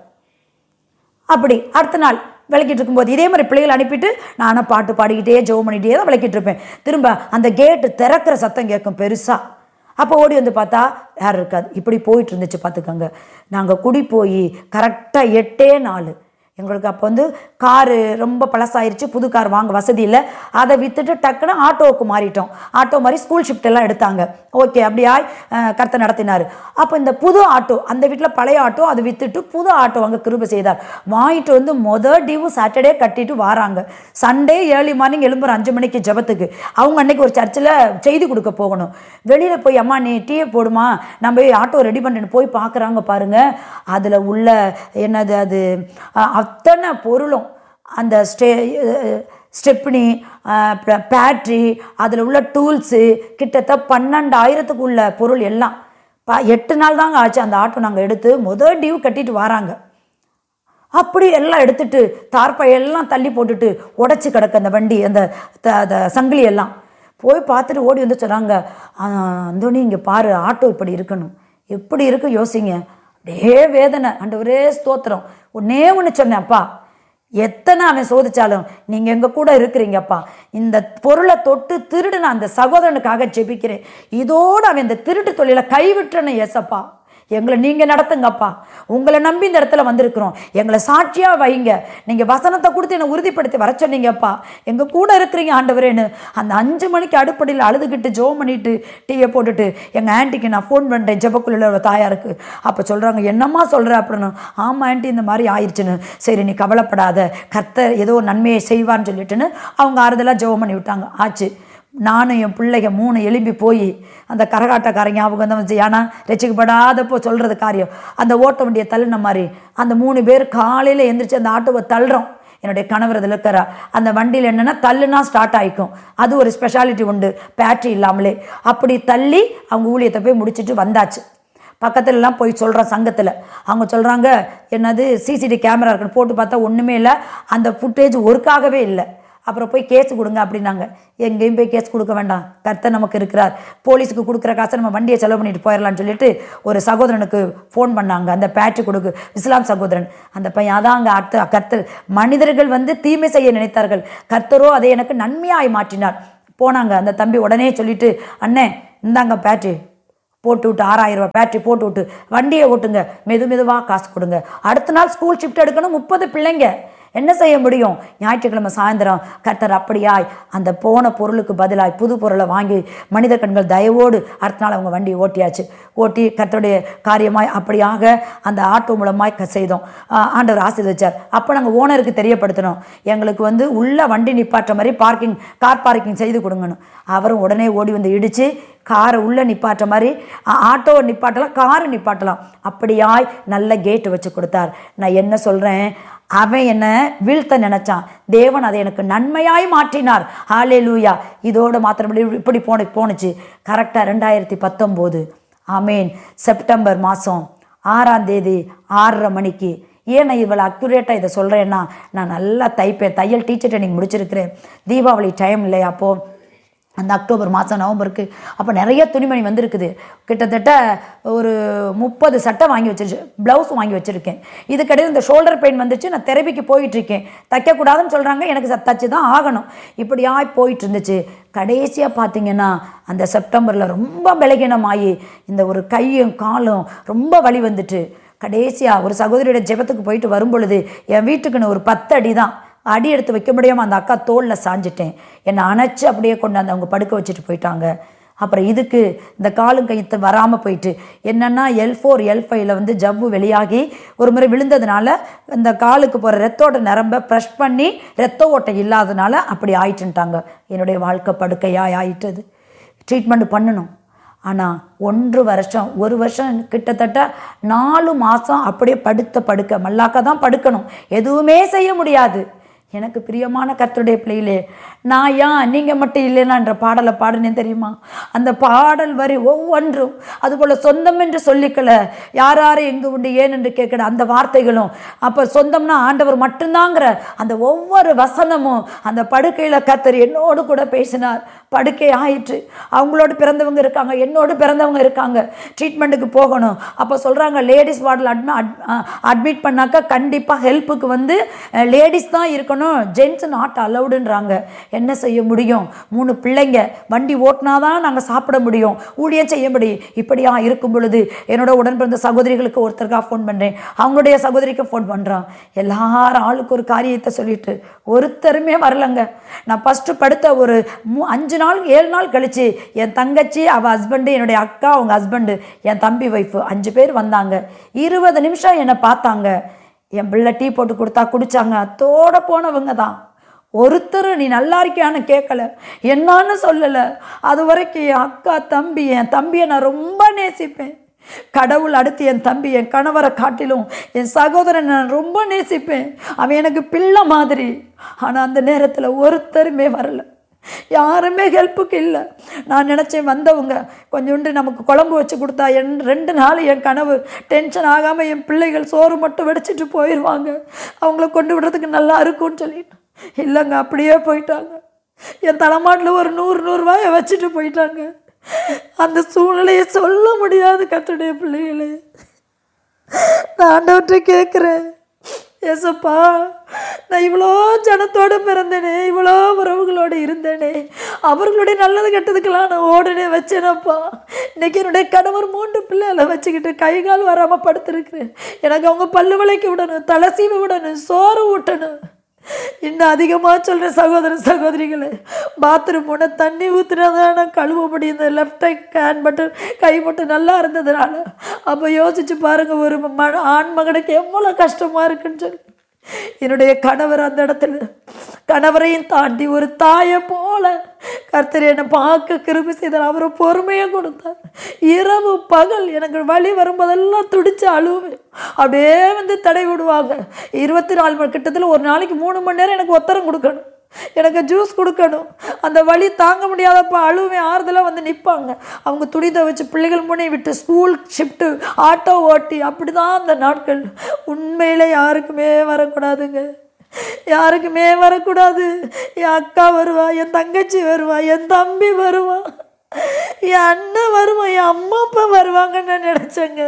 அப்படி அடுத்த நாள் விளக்கிட்டு இருக்கும்போது இதே மாதிரி பிள்ளைகளை அனுப்பிட்டு நானும் பாட்டு பாடிக்கிட்டே ஜெபம் பண்ணிகிட்டே தான் விளக்கிட்டு இருப்பேன் திரும்ப அந்த கேட்டு திறக்கிற சத்தம் கேட்கும் பெருசாக அப்போ ஓடி வந்து பார்த்தா யாரும் இருக்காது இப்படி போயிட்டு இருந்துச்சு பார்த்துக்கோங்க நாங்கள் குடி போய் கரெக்டாக எட்டே நாள் எங்களுக்கு அப்போ வந்து காரு ரொம்ப பழசாயிருச்சு புது கார் வாங்க வசதி இல்லை அதை விற்றுட்டு டக்குன்னு ஆட்டோவுக்கு மாறிட்டோம் ஆட்டோ மாதிரி ஸ்கூல் ஷிஃப்ட் எல்லாம் எடுத்தாங்க ஓகே அப்படியாய் அஹ், கர்த்தர் நடத்தினார் அப்போ இந்த புது ஆட்டோ அந்த வீட்டில் பழைய ஆட்டோ அதை விற்றுட்டு புது ஆட்டோ அங்கே கிருபை செய்தார் வாங்கிட்டு வந்து மொதல் டியூ சாட்டர்டே கட்டிட்டு வராங்க சண்டே ஏர்லி மார்னிங் எழும்புற அஞ்சு மணிக்கு ஜெபத்துக்கு அவங்க அன்னைக்கு ஒரு சர்ச்சில் செய்தி கொடுக்க போகணும் வெளியில் போய் அம்மா நீ டீயை போடுமா நம்ம போய் ஆட்டோ ரெடி பண்ணுன்னு போய் பார்க்குறாங்க பாருங்க அதில் உள்ள என்னது அது அஹ், அத்தனை பொருளும் அந்த ஸ்டே ஸ்டெப்னி பேட்ரி அதில் உள்ள டூல்ஸு கிட்டத்தட்ட பன்னெண்டாயிரத்துக்கு உள்ள பொருள் எல்லாம் ப எட்டு நாள் தாங்க ஆச்சு அந்த ஆட்டோ நாங்கள் எடுத்து முதல் டியூ கட்டிட்டு வராங்க அப்படி எல்லாம் எடுத்துட்டு தார்ப்பை எல்லாம் தள்ளி போட்டுட்டு உடச்சி கிடக்கு அந்த வண்டி அந்த த- த- சங்கிலி எல்லாம் போய் பார்த்துட்டு ஓடி வந்து சொன்னாங்க அந்தோனி இங்கே பாரு ஆட்டோ இப்படி இருக்கணும் எப்படி இருக்கு யோசிங்க அப்படியே வேதனை ஆண்டவரே ஸ்தோத்திரம் ஒன்னே ஒன்று சொன்னேன் அப்பா எத்தனை அவன் சோதிச்சாலும் நீங்க எங்க கூட இருக்கிறீங்கப்பா இந்த பொருளை தொட்டு திருடுன அந்த சகோதரனுக்காக ஜெபிக்கிறேன் இதோடு அவன் இந்த திருட்டு தொழிலை கைவிட்டுறணும் ஏசப்பா எங்களை நீங்கள் நடத்துங்கப்பா உங்களை நம்பி இந்த இடத்துல வந்திருக்கிறோம் எங்களை சாட்சியாக வைங்க நீங்கள் வசனத்தை கொடுத்து என்னை உறுதிப்படுத்தி வர சொன்னீங்கப்பா எங்கள் கூட இருக்கிறீங்க ஆண்டவரேன்னு அந்த அஞ்சு மணிக்கு அடுப்படியில் அழுதுகிட்டு ஜோம் பண்ணிட்டு டீயை போட்டுட்டு எங்கள் ஆன்ட்டிக்கு நான் ஃபோன் பண்ணுறேன் ஜெபக்குள்ள ஒரு தாயாருக்கு அப்போ சொல்கிறாங்க என்னம்மா சொல்கிற அப்படின்னு ஆமாம் ஆன்ட்டி இந்த மாதிரி ஆயிடுச்சுன்னு சரி நீ கவலைப்படாத கர்த்தர் ஏதோ ஒரு நன்மையை செய்வான்னு சொல்லிட்டுன்னு அவங்க ஆறுதலாக ஜெபம் பண்ணி விட்டாங்க ஆச்சு நானும் என் பிள்ளைங்க மூணு எலும்பி போய் அந்த கரகாட்டக்காரங்க அவங்க வந்து வந்து ஏன்னா ரசிக்கப்படாதப்போ சொல்கிறது காரியம் அந்த ஓட்ட வண்டியை தள்ளின மாதிரி அந்த மூணு பேர் காலையில் எந்திரிச்சு அந்த ஆட்டோவை தள்ளுறோம் என்னுடைய கணவர் இதில் இருக்கிறா அந்த வண்டியில் என்னென்னா தள்ளுனா ஸ்டார்ட் ஆகிக்கும் அது ஒரு ஸ்பெஷாலிட்டி உண்டு பேட்டரி இல்லாமலே அப்படி தள்ளி அவங்க ஊழியத்தை போய் முடிச்சுட்டு வந்தாச்சு பக்கத்துலலாம் போய் சொல்கிறோம் சங்கத்தில் அவங்க சொல்கிறாங்க என்னது சிசிடி கேமரா இருக்குன்னு போட்டு பார்த்தா ஒன்றுமே இல்லை அந்த ஃபுட்டேஜ் ஒர்க்காகவே இல்லை அப்புறம் போய் கேஸ் கொடுங்க அப்படின்னாங்க எங்கேயும் போய் கேஸ் கொடுக்க வேண்டாம் கர்த்தர் நமக்கு இருக்கிறார் போலீஸுக்கு கொடுக்குற காசை நம்ம வண்டியை செலவு பண்ணிட்டு போயிடலாம்னு சொல்லிட்டு ஒரு சகோதரனுக்கு ஃபோன் பண்ணாங்க அந்த பேட்ச் கொடுக்கு இஸ்லாம் சகோதரன் அந்த பையன் அதான் அங்கே அர்த்த கர்த்தர் மனிதர்கள் வந்து தீமை செய்ய நினைத்தார்கள் கர்த்தரோ அதை எனக்கு நன்மையாய் மாற்றினார் போனாங்க அந்த தம்பி உடனே சொல்லிட்டு அண்ணே இந்தாங்க பேட்ரி போட்டு விட்டு ஆறாயிரம் ரூபாய் பேட்டரி போட்டு விட்டு வண்டியை ஓட்டுங்க மெது மெதுவாக காசு கொடுங்க அடுத்த நாள் ஸ்கூல் ஷிஃப்ட் எடுக்கணும் முப்பது பிள்ளைங்க என்ன செய்ய முடியும் ஞாயிற்றுக்கிழமை சாயந்தரம் கர்த்தர் அப்படியாய் அந்த போன பொருளுக்கு பதிலாய் புது பொருளை வாங்கி மனித கண்கள் தயவோடு அடுத்த நாள் அவங்க வண்டியை ஓட்டியாச்சு ஓட்டி கர்த்தருடைய காரியமாய் அப்படியாக அந்த ஆட்டோ மூலமாய் க- செய்தோம் ஆ, ஆண்டவர் ஆசீர்வதிச்சார் அப்போ நாங்கள் ஓனருக்கு தெரியப்படுத்தணும் எங்களுக்கு வந்து உள்ள வண்டி நிப்பாட்டுற மாதிரி பார்க்கிங் கார் பார்க்கிங் செய்து கொடுங்கணும் அவரும் உடனே ஓடி வந்து இடித்து காரை உள்ளே நிப்பாட்டுற மாதிரி ஆ- ஆட்டோவை நிப்பாட்டலாம் காரை நிப்பாட்டலாம் அப்படியாய் நல்ல கேட்டு வச்சு கொடுத்தார் நான் என்ன சொல்கிறேன் அவன் என்ன வீழ்த்த நினைச்சான் தேவன் அதை எனக்கு நன்மையாய் மாற்றினார் ஹாலே லூயா இதோட மாத்திரம் இப்படி போன போணுச்சு கரெக்டாக ரெண்டாயிரத்தி பத்தொம்போது ஆமேன் செப்டம்பர் மாதம் ஆறாம் தேதி ஆறரை மணிக்கு ஏன் நான் இவ்வளோ அக்யூரேட்டாக இதை சொல்கிறேன்னா நான் நல்லா தைப்பேன் தையல் டீச்சர் ட்ரைனிங் முடிச்சிருக்கிறேன் தீபாவளி டைம் இல்லையா அப்போது அந்த அக்டோபர் மாதம் நவம்பருக்கு அப்போ நிறைய துணிமணி வந்திருக்குது கிட்டத்தட்ட ஒரு முப்பது சட்டை வாங்கி வச்சிருச்சு ப்ளவுஸ் வாங்கி வச்சுருக்கேன் இதுக்கடையில் இந்த ஷோல்டர் பெயின் வந்துச்சு நான் தெரபிக்கு போயிட்டுருக்கேன் தைக்கக்கூடாதுன்னு சொல்கிறாங்க எனக்கு ச- தச்சு தான் ஆகணும் இப்படியாய் போயிட்டு இருந்துச்சு கடைசியாக பார்த்தீங்கன்னா அந்த செப்டம்பரில் ரொம்ப பலகீனமாகி இந்த ஒரு கையும் காலும் ரொம்ப வலி வந்துட்டு கடைசியாக ஒரு சகோதரியோட ஜெபத்துக்கு போயிட்டு வரும் பொழுது என் வீட்டுக்குன்னு ஒரு பத்து அடி தான் அடி எடுத்து வைக்க முடியாமல் அந்த அக்கா தோளில் சாஞ்சிட்டேன் என்னை அணைச்சி அப்படியே கொண்டாந்து அவங்க படுக்க வச்சுட்டு போயிட்டாங்க அப்புறம் இதுக்கு இந்த காலும் கையத்தை வராமல் போயிட்டு என்னென்னா எல் ஃபோர் எல் ஃபைவ்ல வந்து ஜவ்வு வெளியாகி ஒரு முறை விழுந்ததுனால இந்த காலுக்கு போகிற ரத்தோட நரம்பை ப்ரெஷ் பண்ணி ரத்த ஓட்டை இல்லாதனால அப்படி ஆயிட்டுன்ட்டாங்க என்னுடைய வாழ்க்கை படுக்கையாய் ஆயிட்டது ட்ரீட்மெண்ட் பண்ணணும் ஆனால் ஒன்று வருஷம் ஒரு வருஷம் கிட்டத்தட்ட நாலு மாதம் அப்படியே படுத்த படுக்க மல்லாக்க தான் படுக்கணும் எதுவுமே செய்ய முடியாது எனக்கு பிரியமான கர்த்தருடைய பிள்ளைகளே நான் ஏன் நீங்கள் மட்டும் இல்லைனான்ற பாடலை பாடினேன் தெரியுமா அந்த பாடல் வரி ஒவ்வொன்றும் அதுபோல் சொந்தம் என்று சொல்லிக்கல யார் யார் எங்கு உண்டு ஏன் என்று கேட்கிற அந்த வார்த்தைகளும் அப்போ சொந்தம்னா ஆண்டவர் மட்டும்தாங்கிற அந்த ஒவ்வொரு வசனமும் அந்த படுக்கையில் கர்த்தர் என்னோடு கூட பேசினார் படுக்கை ஆயிற்று அவங்களோடு பிறந்தவங்க இருக்காங்க என்னோடு பிறந்தவங்க இருக்காங்க ட்ரீட்மெண்ட்டுக்கு போகணும் அப்போ சொல்கிறாங்க லேடிஸ் வார்டில் அட்மி அட்மிட் பண்ணாக்கா கண்டிப்பாக ஹெல்ப்புக்கு வந்து லேடிஸ் தான் இருக்கணும் ஜென்ஸ் நாட் அலவுடுன்றாங்க என்ன செய்ய முடியும் மூணு பிள்ளைங்க வண்டி ஓட்டினா தான் நாங்கள் சாப்பிட முடியும் ஊழியம் செய்ய முடியும் இப்படியா இருக்கும் பொழுது என்னோட உடன் பிறந்த சகோதரிகளுக்கு ஒருத்தருக்காக ஃபோன் பண்ணுறேன் அவங்களுடைய சகோதரிக்கு ஃபோன் பண்ணுறான் எல்லாரும் ஆளுக்கு ஒரு காரியத்தை சொல்லிட்டு ஒருத்தருமே வரலங்க நான் ஃபஸ்ட்டு படுத்த ஒரு மூ அஞ்சு நாள் ஏழு நாள் கழிச்சு என் தங்கச்சி அவள் ஹஸ்பண்டு என்னுடைய அக்கா அவங்க ஹஸ்பண்டு என் தம்பி ஒய்ஃபு அஞ்சு பேர் வந்தாங்க இருபது நிமிஷம் என்னை பார்த்தாங்க என் பிள்ளை டீ போட்டு கொடுத்தா குடிச்சாங்க அத்தோட போனவங்க தான் ஒருத்தர் நீ நல்லா இருக்கியான்னு கேட்கல என்னான்னு சொல்லலை அது வரைக்கும் என் அக்கா தம்பி என் தம்பியை நான் ரொம்ப நேசிப்பேன் கடவுள் அடுத்து என் தம்பி என் கணவரை காட்டிலும் என் சகோதரனை நான் ரொம்ப நேசிப்பேன் அவன் எனக்கு பிள்ளை மாதிரி ஆனால் அந்த நேரத்தில் ஒருத்தருமே வரல யாருமே ஹெல்ப்புக்கு இல்லை நான் நினச்சேன் வந்தவங்க கொஞ்சோண்டு நமக்கு குழம்பு வச்சு கொடுத்தா என் ரெண்டு நாள் என் கனவு டென்ஷன் ஆகாமல் என் பிள்ளைகள் சோறு மட்டும் வெடிச்சிட்டு போயிடுவாங்க அவங்கள கொண்டு விடுறதுக்கு நல்லா இருக்கும்னு சொல்லிட்டு இல்லைங்க அப்படியே போயிட்டாங்க என் தலைமாட்டில் ஒரு நூறு நூறுரூவாயை வச்சுட்டு போயிட்டாங்க அந்த சூழ்நிலையை சொல்ல முடியாது கத்துடைய பிள்ளைகளே நான் ஆண்டவர்கிட்ட கேட்குறேன் ஏசப்பா நான் இவ்வளோ ஜனத்தோடு பிறந்தேனே இவ்வளோ உறவுகளோடு இருந்தேனே அவர்களுடைய நல்லது கெட்டதுக்கெல்லாம் நான் ஓடனே வச்சேனப்பா இன்னைக்கு என்னுடைய கணவர் மூன்று பிள்ளைகளை வச்சுக்கிட்டு கை கால் வராமல் படுத்திருக்கிறேன் எனக்கு அவங்க பல்லு விளக்கி விடணும் தலை சீவி விடணும் சோறு ஊட்டணும் இன்னும் அதிகமாக சொல்கிறேன் சகோதர சகோதரிகளே பாத்ரூம் முன்ன தண்ணி ஊற்றினா தான் நான் கழுவ முடியும் இந்த லெஃப்ட் ஹேண்ட் மட்டும் கை மட்டும் நல்லா இருந்ததுனால அப்போ யோசிச்சு பாருங்கள் ஒரு ம ஆண் மகனுக்கு எவ்வளோ கஷ்டமாக இருக்குன்னு சொல்லி என்னுடைய கணவர் அந்த இடத்துல கணவரையும் தாண்டி ஒரு தாயை போல கர்த்தர் என்னை பார்க்க கிருபி செய்தார் அவர் பொறுமையை கொடுத்தார் இரவு பகல் எனக்கு வழி வரும்போதெல்லாம் துடிச்சு அழுவேன் அப்படியே வந்து தடை விடுவாங்க இருபத்தி நாலு மணி கிட்டத்தில் ஒரு நாளைக்கு மூணு மணி நேரம் எனக்கு ஒத்தரம் கொடுக்கணும் எனக்கு ஜூஸ் கொடுக்கணும் அந்த வலி தாங்க முடியாதப்ப அழுவேன் ஆறுதலாக வந்து நிற்பாங்க அவங்க துணி துவைச்சு பிள்ளைகள் முன்னே விட்டு ஸ்கூல் ஷிஃப்ட்டு ஆட்டோ ஓட்டி அப்படி தான் அந்த நாட்கள் உண்மையிலே யாருக்குமே வரக்கூடாதுங்க யாருக்குமே வரக்கூடாது என் அக்கா வருவா என் தங்கச்சி வருவா என் தம்பி வருவா என் அண்ணன் வருவான் என் அம்மா அப்பா வருவாங்கன்னு நான் நினச்சேங்க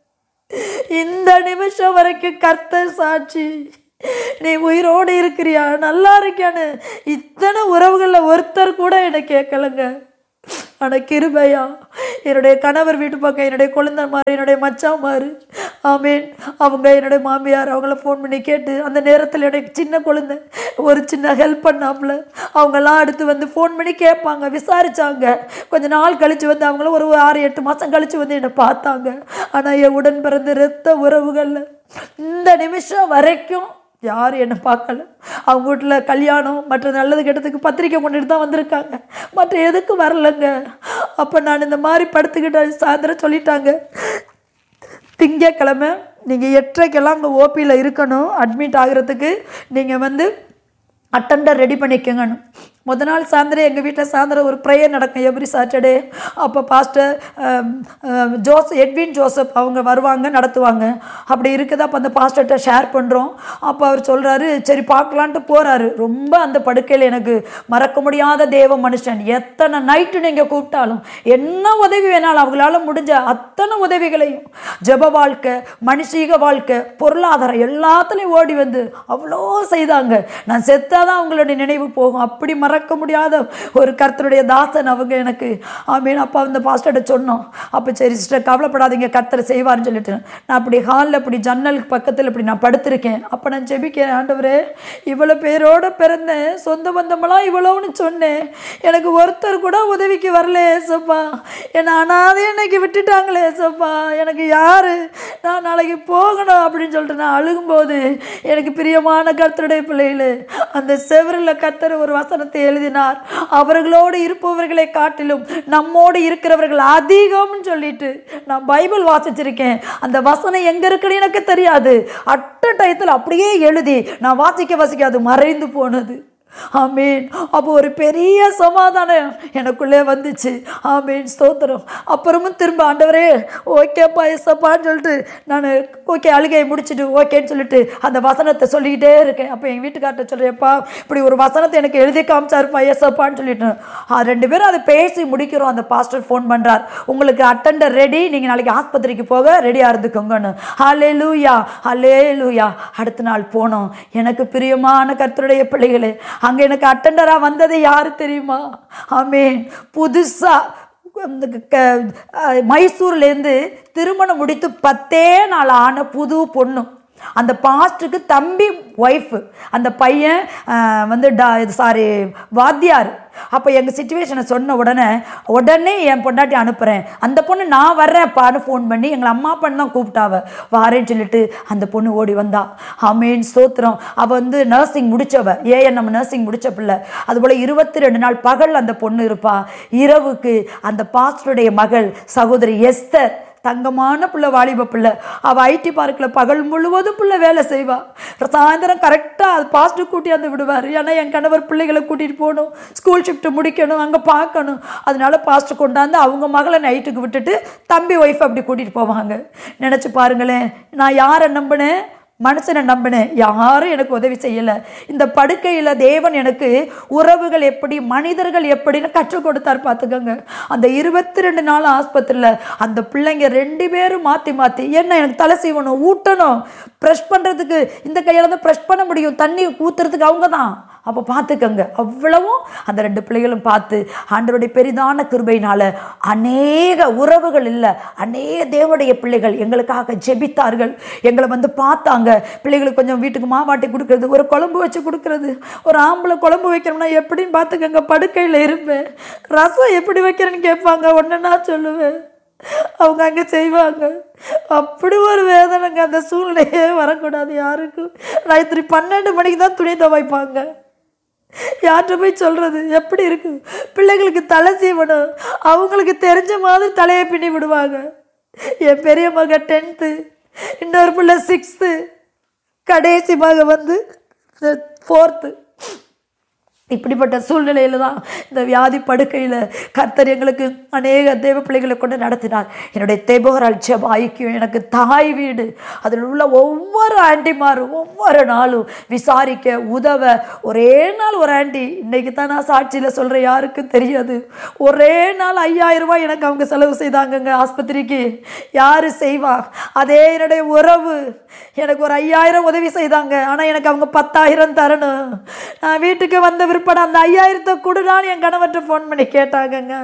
இந்த நிமிஷம் வரைக்கும் கர்த்தர் சாட்சி நீ உயிரோடு இருக்கிறியா நல்லா இருக்கியான்னு இத்தனை உறவுகளில் ஒருத்தர் கூட என்னை கேட்கலங்க ஆனால் கிருபையா என்னுடைய கணவர் வீட்டு பக்கம் என்னுடைய குழந்தைமார் என்னுடைய மச்சாமார் ஆமீன் அவங்க என்னுடைய மாமியார் அவங்கள ஃபோன் பண்ணி கேட்டு அந்த நேரத்தில் எனக்கு சின்ன குழந்தை ஒரு சின்ன ஹெல்ப் பண்ணாப்புல அவங்கெல்லாம் அடுத்து வந்து ஃபோன் பண்ணி கேட்பாங்க விசாரிச்சாங்க கொஞ்ச நாள் கழித்து வந்து அவங்களும் ஒரு ஆறு எட்டு மாதம் கழித்து வந்து என்னை பார்த்தாங்க ஆனால் என் உடன் பிறந்த இரத்த உறவுகளில் இந்த நிமிஷம் வரைக்கும் யாரும் என்னை பார்க்கல அவங்க வீட்டில் கல்யாணம் மற்ற நல்லது கெட்டதுக்கு பத்திரிக்கை கொண்டுட்டு தான் வந்திருக்காங்க மற்ற எதுக்கும் வரலைங்க அப்போ நான் இந்த மாதிரி படுத்துக்கிட்ட சாயந்தரம் சொல்லிட்டாங்க திங்கக்கிழமை நீங்கள் எட்டரைக்கெல்லாம் அங்கே ஓபியில் இருக்கணும் அட்மிட் ஆகிறதுக்கு நீங்கள் வந்து அட்டண்டர் ரெடி பண்ணிக்கங்கன்னு முத நாள் சாயந்தரம் எங்கள் வீட்டில் சாயந்தரம் ஒரு ப்ரேயர் நடக்கும் எவ்ரி சாட்டர்டே அப்போ பாஸ்டர் ஜோஸ் எட்வின் ஜோசப் அவங்க வருவாங்க நடத்துவாங்க அப்படி இருக்குது அப்போ அந்த பாஸ்டர்கிட்ட ஷேர் பண்ணுறோம் அப்போ அவர் சொல்கிறாரு சரி பார்க்கலான்ட்டு போகிறாரு ரொம்ப அந்த படுக்கையில் எனக்கு மறக்க முடியாத தேவ மனுஷன் எத்தனை நைட்டு நீங்கள் கூப்பிட்டாலும் என்ன உதவி வேணாலும் அவங்களால முடிஞ்ச அத்தனை உதவிகளையும் ஜெப வாழ்க்கை மனுஷீக வாழ்க்கை பொருளாதாரம் எல்லாத்துலேயும் ஓடி வந்து அவ்வளோ செய்தாங்க நான் செத்தாதான் அவங்களுடைய நினைவு போகும் அப்படி மறக்க முடியாத ஒரு கர்த்தருடைய தாசன் அவங்க எனக்கு ஆமீன் அப்போ அந்த பாஸ்டர்கிட்ட சொன்னோம் அப்போ சரி சிஸ்டர் கவலைப்படாதீங்க கர்த்தர் செய்வார்னு சொல்லிட்டு நான் அப்படி ஹாலில் இப்படி ஜன்னலுக்கு பக்கத்தில் இப்படி நான் படுத்திருக்கேன் அப்போ நான் ஜெபிக்கிறேன் ஆண்டவரே இவ்வளோ பேரோட பிறந்தேன் சொந்த பந்தமெல்லாம் இவ்வளோன்னு சொன்னேன் எனக்கு ஒருத்தர் கூட உதவிக்கு வரல ஏசப்பா என்னை அனாதே இன்னைக்கு விட்டுட்டாங்களே ஏசப்பா எனக்கு யார் நான் நாளைக்கு போகணும் அப்படின்னு சொல்லிட்டு நான் அழுகும்போது எனக்கு பிரியமான கர்த்தருடைய பிள்ளைகளே அந்த செவரில் கர்த்தர் ஒரு வசனத்தை எழுதினார் அவர்களோடு இருப்பவர்களை காட்டிலும் நம்மோடு இருக்கிறவர்கள் அதிகம்னு சொல்லிட்டு நான் பைபிள் வாசிச்சிருக்கேன் அந்த வசனம் எங்கே இருக்குன்னு எனக்கு தெரியாது அட்ட டயத்தில் அப்படியே எழுதி நான் வாசிக்க வாசிக்க அது மறைந்து போனது ஆமீன் அப்போ ஒரு பெரிய சமாதானம் எனக்குள்ளே வந்துச்சு ஆமீன் ஸ்தோத்திரம் அப்புறமும் திரும்ப ஆண்டவரே ஓகேப்பா எஸ்ஸப்பான்னு சொல்லிட்டு நான் ஓகே அழுகையை முடிச்சுட்டு ஓகேன்னு சொல்லிட்டு அந்த வசனத்தை சொல்லிக்கிட்டே இருக்கேன் அப்போ எங்கள் வீட்டுக்கார்ட்ட சொல்கிறேன்ப்பா இப்படி ஒரு வசனத்தை எனக்கு எழுதி காமிச்சாருப்பா எஸ்ஸப்பான்னு சொல்லிட்டு ஆ, ரெண்டு பேரும் அதை பேசி முடிக்கிறோம் அந்த பாஸ்டர் ஃபோன் பண்ணுறார் உங்களுக்கு அட்டண்டர் ரெடி நீங்கள் நாளைக்கு ஆஸ்பத்திரிக்கு போக ரெடியாக இருந்துக்கோங்கன்னு ஹலே லூயா ஹலே லூயா அடுத்த நாள் போனோம் எனக்கு பிரியமான கர்த்தருடைய பிள்ளைகளே அங்கே எனக்கு அட்டண்டராக வந்தது யார் தெரியுமா ஆமீன் புதுசாக இந்த க- அஹ் மைசூர்லேருந்து திருமணம் முடித்து பத்தே நாள் ஆன புது பொண்ணு அந்த பாஸ்ட்டுக்கு தம்பி ஒய்ஃபு அந்த பையன் அஹ், வந்து டா இது சாரி வாத்தியார் அப்போ எங்கள் சுச்சுவேஷனை சொன்ன உடனே உடனே என் பொண்டாட்டி அனுப்புகிறேன் அந்த பொண்ணு நான் வர்றேன்ப்பான்னு ஃபோன் பண்ணி எங்களை அம்மா அப்பன்னு தான் கூப்பிட்டாவ வாரேன்னு சொல்லிட்டு அந்த பொண்ணு ஓடி வந்தா ஆமேன் ஸ்தோத்திரம் அவள் வந்து நர்சிங் முடிச்சவ ஏஎன்எம் நர்சிங் முடிச்ச பிள்ளை அதுபோல் இருபத்தி ரெண்டு நாள் பகல் அந்த பொண்ணு இருப்பா இரவுக்கு அந்த பாஸ்டருடைய மகள் சகோதரி எஸ்தர் தங்கமான பிள்ளை வாலிப பிள்ளை அவள் ஐடி பார்க்கில் பகல் முழுவதும் பிள்ளை வேலை செய்வா சாயந்தரம் கரெக்டாக அது பாஸ்ட்டு கூட்டியாந்து விடுவார் ஏன்னா என் கணவர் பிள்ளைகளை கூட்டிகிட்டு போகணும் ஸ்கூல் ஷிஃப்ட் முடிக்கணும் அங்கே பார்க்கணும் அதனால பாஸ்ட்டு கொண்டாந்து அவங்க மகளை நைட்டுக்கு விட்டுட்டு தம்பி ஒய்ஃப் அப்படி கூட்டிகிட்டு போவாங்க நினச்சி பாருங்களேன் நான் யாரை நம்பினேன் மனுஷனை நம்பினேன் யாரும் எனக்கு உதவி செய்யலை இந்த படுக்கையில் தேவன் எனக்கு உறவுகள் எப்படி மனிதர்கள் எப்படின்னு கற்றுக் கொடுத்தார் பார்த்துக்கோங்க அந்த இருபத்தி ரெண்டு நாள் ஆஸ்பத்திரியில் அந்த பிள்ளைங்க ரெண்டு பேரும் மாற்றி மாற்றி என்ன எனக்கு தலை சீவணும் ஊட்டணும் ப்ரெஷ் பண்ணுறதுக்கு இந்த கையால் தான் ப்ரெஷ் பண்ண முடியும் தண்ணி ஊற்றுறதுக்கு அவங்க தான் அப்போ பார்த்துக்கங்க அவ்வளவும் அந்த ரெண்டு பிள்ளைகளும் பார்த்து ஆண்டவருடைய பெரிதான கிருபையினால அநேக உறவுகள் இல்லை அநேக தேவனுடைய பிள்ளைகள் எங்களுக்காக ஜெபித்தார்கள் எங்களை வந்து பார்த்தாங்க பிள்ளைகளுக்கு கொஞ்சம் வீட்டுக்கு மாவாட்டி கொடுக்கறது ஒரு குழம்பு வச்சு கொடுக்கறது ஒரு ஆம்பளை குழம்பு வைக்கிறோம்னா எப்படின்னு பார்த்துக்கங்க படுக்கையில் இருப்பேன் ரசம் எப்படி வைக்கிறேன்னு கேட்பாங்க ஒன்று நான் சொல்லுவேன் அவங்க அங்கே செய்வாங்க அப்படி ஒரு வேதனைங்க அந்த சூழ்நிலையே வரக்கூடாது யாருக்கும் ராத்திரி பன்னெண்டு மணிக்கு தான் துணி துவைப்பாங்க யார்கிட்ட போய் சொல்கிறது எப்படி இருக்கு பிள்ளைங்களுக்கு தலை சீவணும் அவங்களுக்கு தெரிஞ்ச மாதிரி தலையை பின்னி விடுவாங்க என் பெரிய மக டென்த்து இன்னொரு பிள்ளை சிக்ஸ்த்து கடைசி மக வந்து ஃபோர்த்து இப்படிப்பட்ட சூழ்நிலையில் தான் இந்த வியாதி படுக்கையில் கர்த்தர் எங்களுக்கு அநேக தேவ பிள்ளைகளை கொண்டு நடத்தினார் என்னுடைய தெபோரால் ஜெப ஐக்கியம் எனக்கு தாய் வீடு அதில் உள்ள ஒவ்வொரு ஆண்டிமாரும் ஒவ்வொரு நாளும் விசாரிக்க உதவ ஒரே நாள் ஒரு ஆண்டி இன்னைக்கு தான் நான் சாட்சியில் சொல்கிறேன் யாருக்கும் தெரியாது ஒரே நாள் ஐயாயிரம் ரூபாய் எனக்கு அவங்க செலவு செய்தாங்கங்க ஆஸ்பத்திரிக்கு யார் செய்வா அதே என்னுடைய உறவு எனக்கு ஒரு ஐயாயிரம் உதவி செய்தாங்க ஆனால் எனக்கு அவங்க பத்தாயிரம் தரணும் நான் வீட்டுக்கு வந்த விற்பனை அந்த ஐயாயிரத்தை கொடுடான்னு என் கணவர்கிட்ட ஃபோன் பண்ணி கேட்டாங்கங்க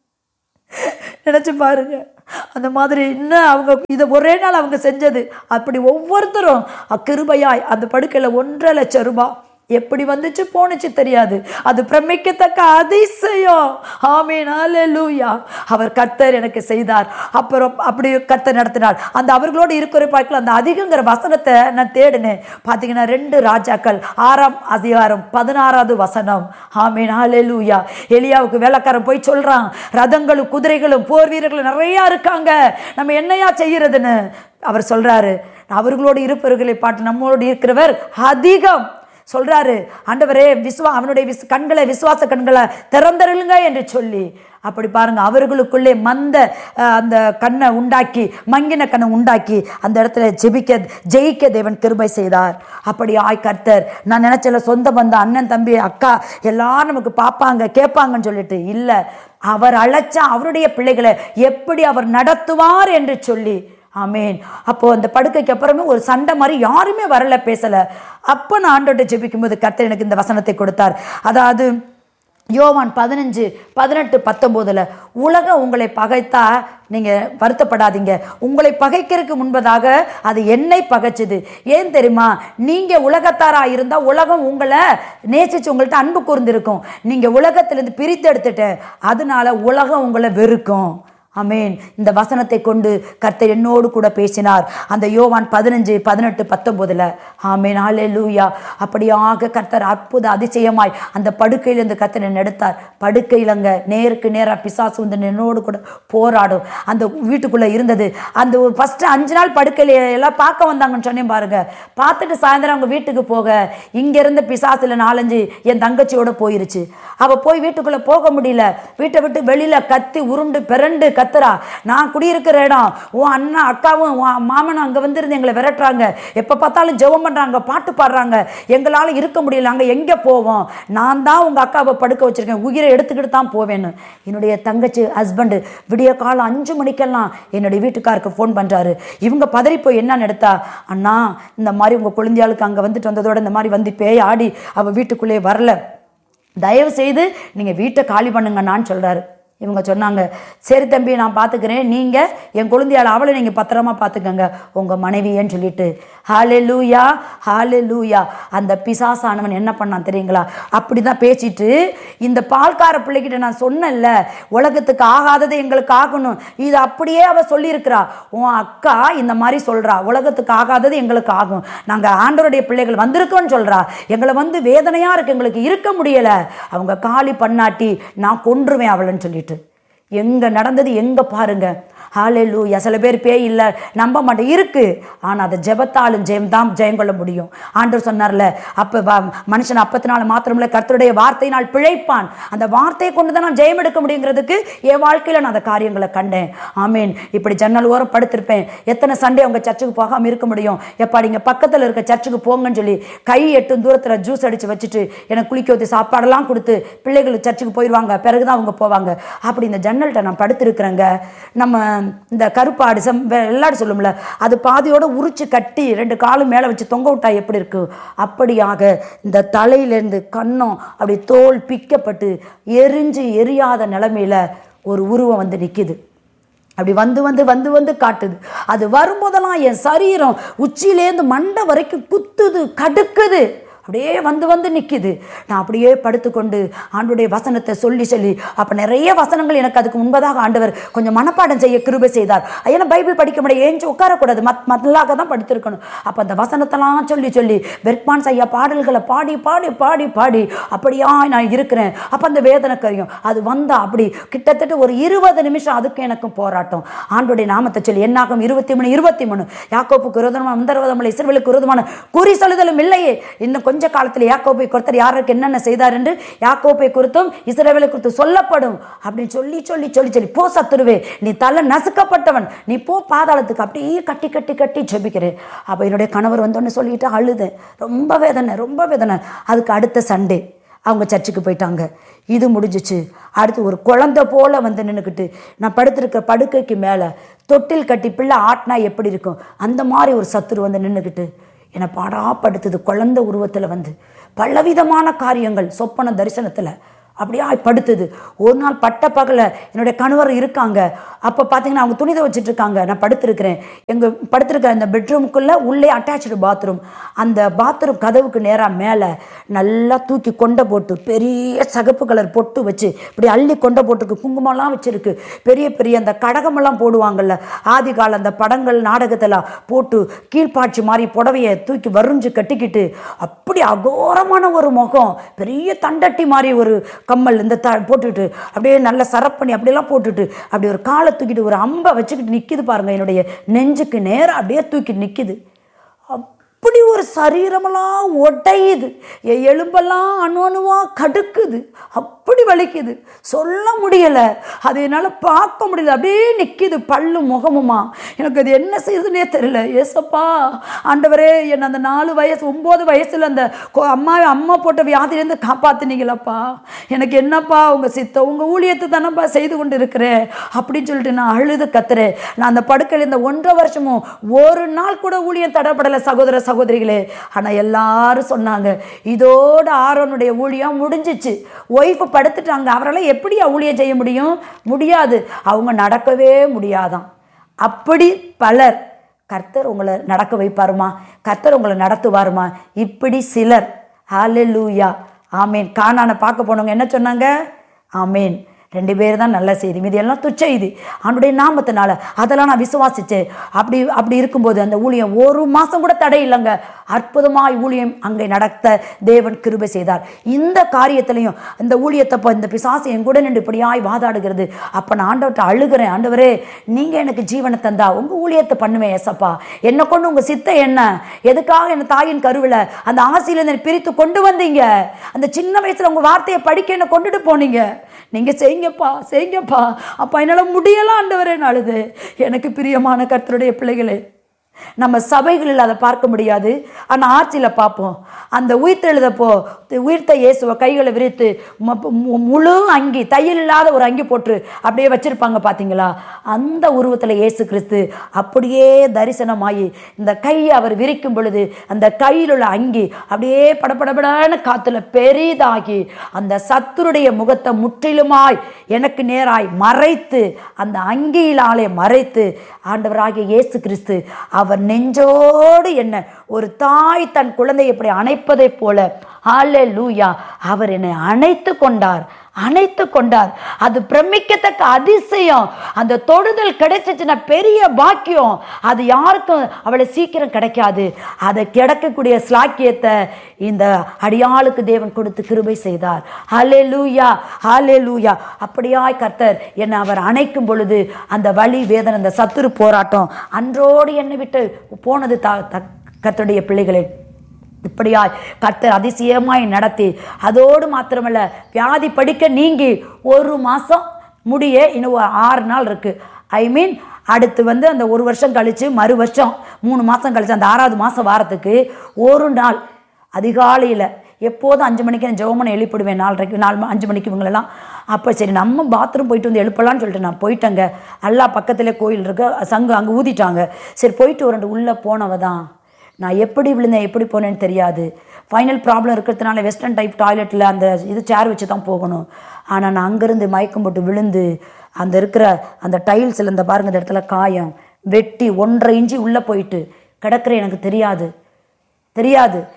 நினச்சி பாருங்க அந்த மாதிரி இன்னும் அவங்க இதை ஒரே நாள் அவங்க செஞ்சது அப்படி ஒவ்வொருத்தரும் அக்கிருபையாய் அந்த படுக்கையில் ஒன்றரை லட்சம் ரூபாய் எப்படி வந்துச்சு போணுச்சு தெரியாது அது பிரமிக்கத்தக்க அதிசயம் ஆமீன் அல்லேலூயா அவர் கர்த்தர் எனக்கு செய்தார் அப்புறம் அப்படி கர்த்தர் நடத்தினார் அந்த அவர்களோடு இருக்கிற பார்க்கல அந்த அதிகங்கிற வசனத்தை நான் தேடினேன் பார்த்தீங்கன்னா ரெண்டு ராஜாக்கள் ஆறாம் அதிகாரம் பதினாறாவது வசனம் ஆமீன் அல்லேலூயா எலியாவுக்கு வேலைக்காரன் போய் சொல்றான் ரதங்களும் குதிரைகளும் போர் வீரர்களும் நிறையா இருக்காங்க நம்ம என்னையா செய்யறதுன்னு அவர் சொல்றாரு அவர்களோடு இருப்பவர்களை பாட்டு நம்மளோடு இருக்கிறவர் அதிகம் சொல்றாரு ஆண்டவரே விஸ்வா அவனுடைய விஸ் கண்களை விசுவாச கண்களை திறந்தருளுங்க என்று சொல்லி அப்படி பாருங்க அவர்களுக்குள்ளே மந்த அஹ், அந்த கண்ணை உண்டாக்கி மங்கின கண்ணை உண்டாக்கி அந்த இடத்துல ஜெபிக்க ஜெயிக்க தேவன் கிருபை செய்தார் அப்படி ஆய் கர்த்தர் நான் நினைச்சல சொந்த பந்தம் அண்ணன் தம்பி அக்கா எல்லாரும் நமக்கு பார்ப்பாங்க கேட்பாங்கன்னு சொல்லிட்டு இல்லை அவர் அழைச்சா அவருடைய பிள்ளைகளை எப்படி அவர் நடத்துவார் என்று சொல்லி ஆமேன் அப்போ அந்த படுக்கைக்கு அப்புறமே ஒரு சண்டை மாதிரி யாருமே வரல பேசல அப்போ நான் ஆண்டோட்ட ஜெபிக்கும்போது கர்த்தர் எனக்கு இந்த வசனத்தை கொடுத்தார் அதாவது யோவான் பதினஞ்சு பதினெட்டு பத்தொம்போதில் உலகம் உங்களை பகைத்தா நீங்கள் வருத்தப்படாதீங்க உங்களை பகைக்கிறதுக்கு முன்பதாக அது என்னை பகைச்சுது ஏன் தெரியுமா நீங்கள் உலகத்தாராக இருந்தால் உலகம் உங்களை நேசிச்சு உங்கள்கிட்ட அன்பு கூர்ந்திருக்கும் நீங்கள் உலகத்திலேருந்து பிரித்து எடுத்துட்டு அதனால உலகம் உங்களை வெறுக்கும் ஆமேன் இந்த வசனத்தை கொண்டு கர்த்தர் என்னோடு கூட பேசினார் அந்த யோவான் பதினஞ்சு பதினெட்டு பத்தொம்போதில் ஆமேன் ஆலே லூயா அப்படியாக கர்த்தர் அற்புத அதிசயமாய் அந்த படுக்கையிலேருந்து கர்த்தர் என்னை எடுத்தார் படுக்கையிலங்க நேருக்கு நேராக பிசாசு வந்து என்னோடு கூட போராடும் அந்த வீட்டுக்குள்ளே இருந்தது அந்த ஃபஸ்ட்டு அஞ்சு நாள் படுக்கையில் எல்லாம் பார்க்க வந்தாங்கன்னு சொன்னேன் பாருங்க பார்த்துட்டு சாயந்தரம் அவங்க வீட்டுக்கு போக இங்கே இருந்த பிசாசில் நாலஞ்சு என் தங்கச்சியோட போயிருச்சு அவள் போய் வீட்டுக்குள்ளே போக முடியல வீட்டை விட்டு வெளியில் கத்தி உருண்டு பிறண்டு கத்துறா நான் குடியிருக்கிற இடம் உன் அண்ணா அக்காவும் உன் மாமனும் அங்கே வந்துருந்து எங்களை விரட்டுறாங்க எப்போ பார்த்தாலும் ஜெபம் பண்ணுறாங்க பாட்டு பாடுறாங்க எங்களால் இருக்க முடியல அங்கே எங்கே போவோம் நான் தான் உங்கள் அக்காவை படுக்க வச்சுருக்கேன் உயிரை எடுத்துக்கிட்டு தான் போவேன்னு என்னுடைய தங்கச்சி ஹஸ்பண்டு விடிய காலம் அஞ்சு மணிக்கெல்லாம் என்னுடைய வீட்டுக்காருக்கு ஃபோன் பண்ணுறாரு இவங்க பதறி போய் என்னன்னு எடுத்தா அண்ணா இந்த மாதிரி உங்கள் குழந்தையாளுக்கு அங்கே வந்துட்டு வந்ததோட இந்த மாதிரி வந்து பேய் ஆடி அவள் வீட்டுக்குள்ளே வரல தயவு செய்து நீங்கள் வீட்டை காலி பண்ணுங்கண்ணான்னு சொல்கிறாரு இவங்க சொன்னாங்க சரி தம்பி நான் பார்த்துக்கிறேன் நீங்கள் என் குழந்தையால் அவளை நீங்கள் பத்திரமா பார்த்துக்கங்க உங்கள் மனைவியன்னு சொல்லிட்டு ஹாலே லூயா ஹாலே லூயா அந்த பிசாசானவன் என்ன பண்ணான் தெரியுங்களா அப்படி தான் பேசிட்டு இந்த பால்கார பிள்ளைகிட்ட நான் சொன்னேன்ல உலகத்துக்கு ஆகாததை எங்களுக்கு ஆகணும் இது அப்படியே அவ சொல்லியிருக்கிறா உன் அக்கா இந்த மாதிரி சொல்கிறா உலகத்துக்கு ஆகாதது எங்களுக்கு ஆகும் நாங்கள் ஆண்டவருடைய பிள்ளைகள் வந்திருக்கோன்னு சொல்கிறா எங்களை வந்து வேதனையாக இருக்கு எங்களுக்கு இருக்க முடியலை அவங்க காலி பண்ணாட்டி நான் கொன்றுவேன் அவளைன்னு சொல்லிட்டு எங்கே நடந்தது எங்கே பாருங்க ஹalleluya சில பேர் பேய் இல்லை நம்ப மாட்டேன் இருக்கு ஆனால் அதை ஜெபத்தாலும் ஜெயம் தான் ஜெயம் கொள்ள முடியும் ஆண்டவர் சொன்னார்ல அப்போ மனுஷன் அப்பத்தினால மாத்திரமில்ல கர்த்தருடைய வார்த்தையினால் பிழைப்பான் அந்த வார்த்தையை கொண்டு தான் நான் ஜெயம் எடுக்க முடியுங்கிறதுக்கு என் வாழ்க்கையில் நான் அந்த காரியங்களை கண்டேன் ஆமீன் இப்படி ஜன்னல் ஓரம் படுத்திருப்பேன் எத்தனை சண்டே அவங்க சர்ச்சுக்கு போகாமல் இருக்க முடியும் எப்பா நீங்கள் பக்கத்தில் இருக்க சர்ச்சுக்கு போங்கன்னு சொல்லி கை எட்டும் தூரத்தில் ஜூஸ் அடித்து வச்சுட்டு எனக்கு குளிக்க ஊற்றி சாப்பாடெல்லாம் கொடுத்து பிள்ளைகள் சர்ச்சுக்கு போயிடுவாங்க பிறகு தான் அவங்க போவாங்க அப்படி இந்த ஜன்னல்கிட்ட நான் படுத்திருக்கிறேங்க நம்ம இந்த கருப்பாடு செம் வெ- வெள்ளாடு சொல்லும்ல அது பாதியோட உரிச்சு கட்டி ரெண்டு காலும் மேலே வச்சு தொங்க விட்டா எப்படி இருக்கு அப்படியாக இந்த தலையிலேருந்து கன்னம் அப்படி தோல் பிக்கப்பட்டு எரிஞ்சு எரியாத நிலைமையில ஒரு உருவம் வந்து நிற்கிது அப்படி வந்து வந்து வந்து வந்து காட்டுது அது வரும்போதெல்லாம் என் சரீரம் உச்சியிலேருந்து மண்டை வரைக்கும் குத்துது கடுக்குது அப்படியே வந்து வந்து நிற்கிது நான் அப்படியே படுத்துக்கொண்டு ஆண்டுடைய வசனத்தை சொல்லி சொல்லி அப்போ நிறைய வசனங்கள் எனக்கு அதுக்கு முன்பதாக ஆண்டவர் கொஞ்சம் மனப்பாடம் செய்ய கிருபை செய்தார் ஏன்னா பைபிள் படிக்க முடியாது ஏஞ்சி உட்காரக்கூடாது மத் மத்தலாக தான் படுத்திருக்கணும் அப்போ அந்த வசனத்தெல்லாம் சொல்லி சொல்லி பெர்க்மான்ஸ் ஐயா பாடல்களை பாடி பாடி பாடி பாடி அப்படியா நான் இருக்கிறேன் அப்போ அந்த வேதனை கரியும் அது வந்தா அப்படி கிட்டத்தட்ட ஒரு இருபது நிமிஷம் அதுக்கு எனக்கும் போராட்டம் ஆண்டுடைய நாமத்தை சொல்லி என்னாகும் இருபத்தி மூணு இருபத்தி மூணு யாக்கோப்புக்கு விரோதமான முந்தரவதமலை இஸ்ரவேலுக்கு விரோதமான குறி சொல்லுதலும் இல்லையே இன்னும் கொஞ்ச காலத்தில் யாக்கோப்பை கொடுத்தர் யாருக்கு என்னென்ன செய்தார் என்று யாக்கோப்பை குறித்தும் இஸ்ரவேலை குறித்து சொல்லப்படும் அப்படின்னு சொல்லி சொல்லி சொல்லி சொல்லி போ சத்துருவே நீ தலை நசுக்கப்பட்டவன் நீ போ பாதாளத்துக்கு அப்படியே கட்டி கட்டி கட்டி ஜெபிக்கிறேன் அப்போ என்னுடைய கணவர் வந்தோன்னு சொல்லிட்டு அழுதேன் ரொம்ப வேதனை ரொம்ப வேதனை அதுக்கு அடுத்த சண்டே அவங்க சர்ச்சுக்கு போயிட்டாங்க இது முடிஞ்சிச்சு அடுத்து ஒரு குழந்தை போல வந்து நின்றுக்கிட்டு நான் படுத்திருக்கிற படுக்கைக்கு மேலே தொட்டில் கட்டி பிள்ளை ஆட்டினா எப்படி இருக்கும் அந்த மாதிரி ஒரு சத்துரு வந்து நின்றுக்கிட்டு என்னை பாடாப்படுத்துது குழந்தை உருவத்தில் வந்து பலவிதமான காரியங்கள் சொப்பன தரிசனத்தில் அப்படியே படுத்துது ஒரு நாள் பட்ட பகல என்னுடைய கணவர் இருக்காங்க அப்போ பார்த்தீங்கன்னா அவங்க துணி துவச்சிட்டு இருக்காங்க நான் படுத்திருக்கிறேன் எங்கள் படுத்திருக்கிற அந்த பெட்ரூமுக்குள்ளே உள்ளே அட்டாச்சு பாத்ரூம் அந்த பாத்ரூம் கதவுக்கு நேராக மேலே நல்லா தூக்கி கொண்டை போட்டு பெரிய சகப்பு கலர் பொட்டு வச்சு இப்படி அள்ளி கொண்டை போட்டுருக்கு குங்குமம்லாம் வச்சிருக்கு பெரிய பெரிய அந்த கடகமெல்லாம் போடுவாங்கல்ல ஆதி கால அந்த படங்கள் நாடகத்தெல்லாம் போட்டு கீழ்ப்பாட்சி மாதிரி புடவையை தூக்கி வரிஞ்சு கட்டிக்கிட்டு அப்படி அகோரமான ஒரு முகம் பெரிய தண்டட்டி மாதிரி ஒரு கம்மல் இந்த த போட்டுட்டு அப்படியே நல்ல சரப் பண்ணி அப்படியெல்லாம் போட்டுட்டு அப்படி ஒரு காலை தூக்கிட்டு ஒரு அம்பை வச்சுக்கிட்டு நிற்கிது பாருங்க என்னுடைய நெஞ்சுக்கு நேராக அப்படியே தூக்கிட்டு நிற்கிது அப்படி ஒரு சரீரமெல்லாம் உடையுது என் எலும்பெல்லாம் அணு அணுவாக கடுக்குது அப்படி வலிக்குது சொல்ல முடியலை அது என்னால் பார்க்க முடியல அப்படியே நிற்கிது பல்லு முகமுமா எனக்கு அது என்ன செய்யுதுன்னே தெரியல ஏசப்பா ஆண்டவரே என்னை அந்த நாலு வயசு ஒம்பது வயசில் அந்த கொ- அம்மா அம்மா போட்ட வியாதியிலேருந்து காப்பாத்துனீங்களப்பா எனக்கு என்னப்பா உங்கள் சித்த உங்கள் ஊழியத்தை தானப்பா செய்து கொண்டு இருக்கிறேன் அப்படின்னு சொல்லிட்டு நான் அழுது கத்துறேன் நான் அந்த படுக்கையில் இந்த ஒன்றரை வருஷமும் ஒரு நாள் கூட ஊழியம் தடப்படலை சகோதர சகோதரிகளே ஆனால் எல்லாரும் சொன்னாங்க இதோட ஆரோனுடைய ஊழியம் முடிஞ்சிச்சு ஒய்ஃபு படுத்துட்டாங்க அவரால் எப்படி ஊழியம் செய்ய முடியும் முடியாது அவங்க நடக்கவே முடியாதாம் அப்படி பலர் கர்த்தர் உங்களை நடக்க வைப்பாருமா கர்த்தர் உங்களை நடத்துவாருமா இப்படி சிலர் ஹalleluya ஆமேன் கானானை பார்க்க போனவங்க என்ன சொன்னாங்க ஆமேன் ரெண்டு பேர் தான் நல்ல செய்தி மீதி எல்லாம் துச்ச இது அவனுடைய நாமத்தினால அதெல்லாம் நான் விசுவாசிச்சேன் அப்படி அப்படி இருக்கும்போது அந்த ஊழியம் ஒரு மாதம் கூட தடை இல்லைங்க அற்புதமாய் ஊழியம் அங்கே நடத்த தேவன் கிருபை செய்தார் இந்த காரியத்திலையும் இந்த ஊழியத்தை இப்போ இந்த பிசாசு என் கூட நின்று இப்படியாய் வாதாடுகிறது அப்போ நான் ஆண்டவர்கிட்ட அழுகிறேன் ஆண்டவரே நீங்கள் எனக்கு ஜீவனை தந்தா உங்கள் ஊழியத்தை பண்ணுவேன் ஏசப்பா என்னை கொண்டு உங்கள் சித்த என்ன எதுக்காக என் தாயின் கருவில் அந்த ஆசையிலேருந்து என்னை பிரித்து கொண்டு வந்தீங்க அந்த சின்ன வயசில் உங்கள் வார்த்தையை படிக்க என்னை கொண்டுட்டு போனீங்க நீங்கள் செய்யுங்கப்பா செய்யுங்கப்பா அப்பா என்னால் முடியலாம் ஆண்டவரே அழுது எனக்கு பிரியமான கர்த்தருடைய பிள்ளைகளே நம்ம சபைகளில் அதை பார்க்க முடியாது ஆனால் ஆட்சியில் பார்ப்போம் அந்த உயிர்த்தெழுதப்போ உயிர்த்த இயேசுவை கைகளை விரித்து ம- மு- முழு அங்கி தையல் இல்லாத ஒரு அங்கி போட்டு அப்படியே வச்சிருப்பாங்க பார்த்தீங்களா அந்த உருவத்தில் இயேசு கிறிஸ்து அப்படியே தரிசனமாகி இந்த கையை அவர் விரிக்கும் பொழுது அந்த கையில் உள்ள அங்கி அப்படியே படபடபடன்னு காத்துல பெரிதாகி அந்த சத்துருடைய முகத்தை முற்றிலுமாய் எனக்கு நேராய் மறைத்து அந்த அங்கியிலாலே மறைத்து ஆண்டவராகிய இயேசு கிறிஸ்து அவர் நெஞ்சோடு என்ன ஒரு தாய் தன் குழந்தையை இப்படி அணைப்பதைப் போல ஹாலே லூயா அவர் என்னை அணைத்து கொண்டார் அணைத்து கொண்டார் அது பிரமிக்கத்தக்க அதிசயம் அந்த தொடுதல் கிடைச்சிச்சுன்னா பெரிய பாக்கியம் அது யாருக்கும் அவளை சீக்கிரம் கிடைக்காது அதை கிடைக்கக்கூடிய ஸ்லாக்கியத்தை இந்த அடியாளுக்கு தேவன் கொடுத்து கிருபை செய்தார் ஹலே லூயா ஹாலே லூயா அப்படியாய் கர்த்தர் என்னை அவர் அணைக்கும் பொழுது அந்த வலி வேதனை அந்த சத்துரு போராட்டம் அன்றோடு என்னை விட்டு போனது த த- கர்த்தருடைய பிள்ளைகளே இப்படியாய் கர்த்தர் அதிசயமாய் நடத்தி அதோடு மாத்திரமல்ல வியாதி படிக்க நீங்கி ஒரு மாதம் முடிய இன்னும் ஒரு ஆறு நாள் இருக்குது ஐ மீன் அடுத்து வந்து அந்த ஒரு வருஷம் கழித்து மறு வருஷம் மூணு மாதம் கழித்து அந்த ஆறாவது மாதம் வாரத்துக்கு ஒரு நாள் அதிகாலையில் எப்போதும் அஞ்சு மணிக்கு நான் ஜெவமனை எழுப்பிடுவேன் நாலரைக்கு நாலு ம- அஞ்சு மணிக்கு இவங்களெல்லாம் அப்போ சரி நம்ம பாத்ரூம் போயிட்டு வந்து எழுப்பலாம்னு சொல்லிட்டு நான் போயிட்டேங்க எல்லா பக்கத்திலே கோயில் இருக்கு சங்கு அங்கே ஊதிட்டாங்க சரி போயிட்டு ஒரு ரெண்டு உள்ளே போனவ தான் நான் எப்படி விழுந்தேன் எப்படி போனேன்னு தெரியாது ஃபைனல் ப்ராப்ளம் இருக்கிறதுனால வெஸ்டர்ன் டைப் டாய்லெட்டில் அந்த இது சேர் வச்சு தான் போகணும் ஆனால் நான் அங்கேருந்து மயக்கம் போட்டு விழுந்து அந்த இருக்கிற அந்த டைல்ஸில் இந்த பாருங்க இந்த இடத்துல காயம் வெட்டி ஒன்றரை இன்ச்சு உள்ளே போயிட்டு கிடக்கிற எனக்கு தெரியாது தெரியாது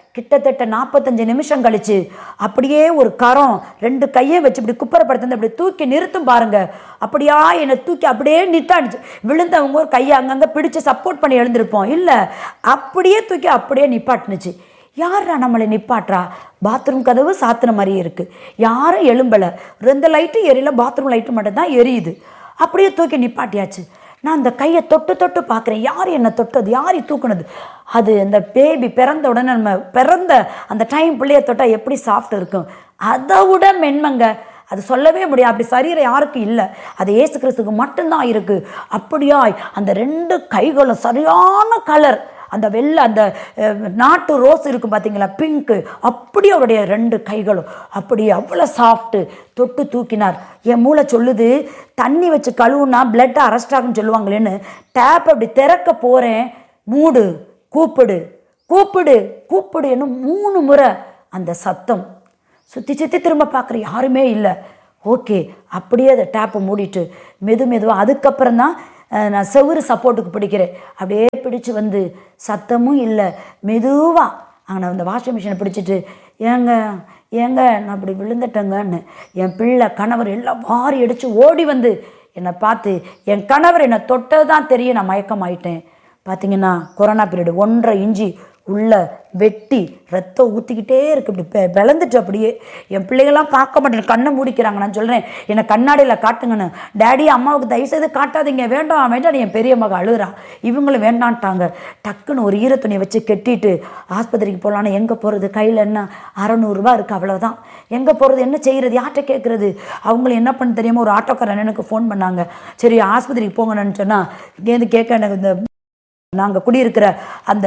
கிட்டத்தட்ட நாற்பத்தஞ்சு நிமிஷம் கழிச்சு அப்படியே ஒரு கரம் ரெண்டு கையை வச்சு இப்படி குப்பரப்படுத்து அப்படி தூக்கி நிறுத்தும் பாருங்க அப்படியா என்னை தூக்கி அப்படியே நிட்டாடிச்சு விழுந்தவங்க ஒரு கையை அங்கங்கே பிடிச்சு சப்போர்ட் பண்ணி எழுந்திருப்போம் இல்லை அப்படியே தூக்கி அப்படியே நிப்பாட்டுனுச்சு யாரா நம்மளை நிப்பாட்டுறா பாத்ரூம் கதவு சாத்தின மாதிரியே இருக்குது யாரும் எழும்பலை ரெண்டு லைட்டும் எரியல பாத்ரூம் லைட்டு மட்டும்தான் எரியுது அப்படியே தூக்கி நிப்பாட்டியாச்சு நான் அந்த கையை தொட்டு தொட்டு பார்க்குறேன் யார் என்னை தொட்டது யார் தூக்குனது அது அந்த பேபி பிறந்த உடனே நம்ம பிறந்த அந்த டைம் பிள்ளைய தொட்டால் எப்படி சாஃப்ட் இருக்கும் அதை விட மென்மங்க அது சொல்லவே முடியாது அப்படி சரீரம் யாருக்கும் இல்லை அது ஏசு கிறிஸ்துக்கு மட்டும்தான் இருக்குது அப்படியாய் அந்த ரெண்டு கைகளும் சரியான கலர் அந்த வெள்ளை அந்த அஹ், நாட்டு ரோஸ் இருக்கும் பார்த்தீங்களா பிங்க்கு அப்படி அவருடைய ரெண்டு கைகளும் அப்படியே அவ்வளோ சாஃப்ட்டு தொட்டு தூக்கினார் என் மூளை சொல்லுது தண்ணி வச்சு கழுவுனா பிளட் அரெஸ்ட் ஆகும்னு சொல்லுவாங்களேன்னு டேப் அப்படி திறக்க போகிறேன் மூடு கூப்பிடு கூப்பிடு கூப்பிடு என்ன மூணு முறை அந்த சத்தம் சுற்றி சுற்றி திரும்ப பார்க்குற யாருமே இல்லை ஓகே அப்படியே அதை டேப்பை மூடிட்டு மெது மெதுவாக அதுக்கப்புறம் தான் அஹ், நான் செவுரு சப்போர்ட்டுக்கு பிடிக்கிறேன் அப்படியே பிடிச்சு வந்து சத்தமும் இல்லை மெதுவாக அங்கே அந்த வாஷிங் மிஷினை பிடிச்சிட்டு ஏங்க ஏங்க நான் அப்படி விழுந்துட்டேங்கன்னு என் பிள்ளை கணவர் எல்லாம் வாரி அடித்து ஓடி வந்து என்னை பார்த்து என் கணவர் என்னை தொட்டது தான் தெரியும் நான் மயக்கமாயிட்டேன் பார்த்தீங்கன்னா கொரோனா பீரியடு ஒன்றரை இஞ்சி உள்ள வெட்டி ரத்தம் ஊற்றிக்கிட்டே இருக்கு இப்படி பெ- பிளந்துட்டு அப்படியே என் பிள்ளைகள்லாம் பார்க்க மாட்டேன் கண்ணை மூடிக்கிறாங்க நான் சொல்கிறேன் என்னை கண்ணாடியில் காட்டுங்கன்னு டேடி அம்மாவுக்கு தயவுசெய்து காட்டாதீங்க வேண்டாம் வேண்டாம் என் பெரிய மக அழுகிறா இவங்களும் வேண்டான்ட்டாங்க டக்குன்னு ஒரு ஈரத்துணியை வச்சு கெட்டிட்டு ஆஸ்பத்திரிக்கு போகலான்னு எங்கே போகிறது கையில் என்ன அறநூறுரூவா இருக்குது அவ்வளோதான் எங்கே போகிறது என்ன செய்கிறது யார்கிட்ட கேட்குறது அவங்களும் என்ன பண்ண தெரியாமல் ஒரு ஆட்டோக்கார அண்ணனுக்கு ஃபோன் பண்ணாங்க சரி ஆஸ்பத்திரிக்கு போங்கன்னு சொன்னால் இங்கேருந்து கேட்க எனக்கு இந்த நாங்கள் குடியிருக்கிற அந்த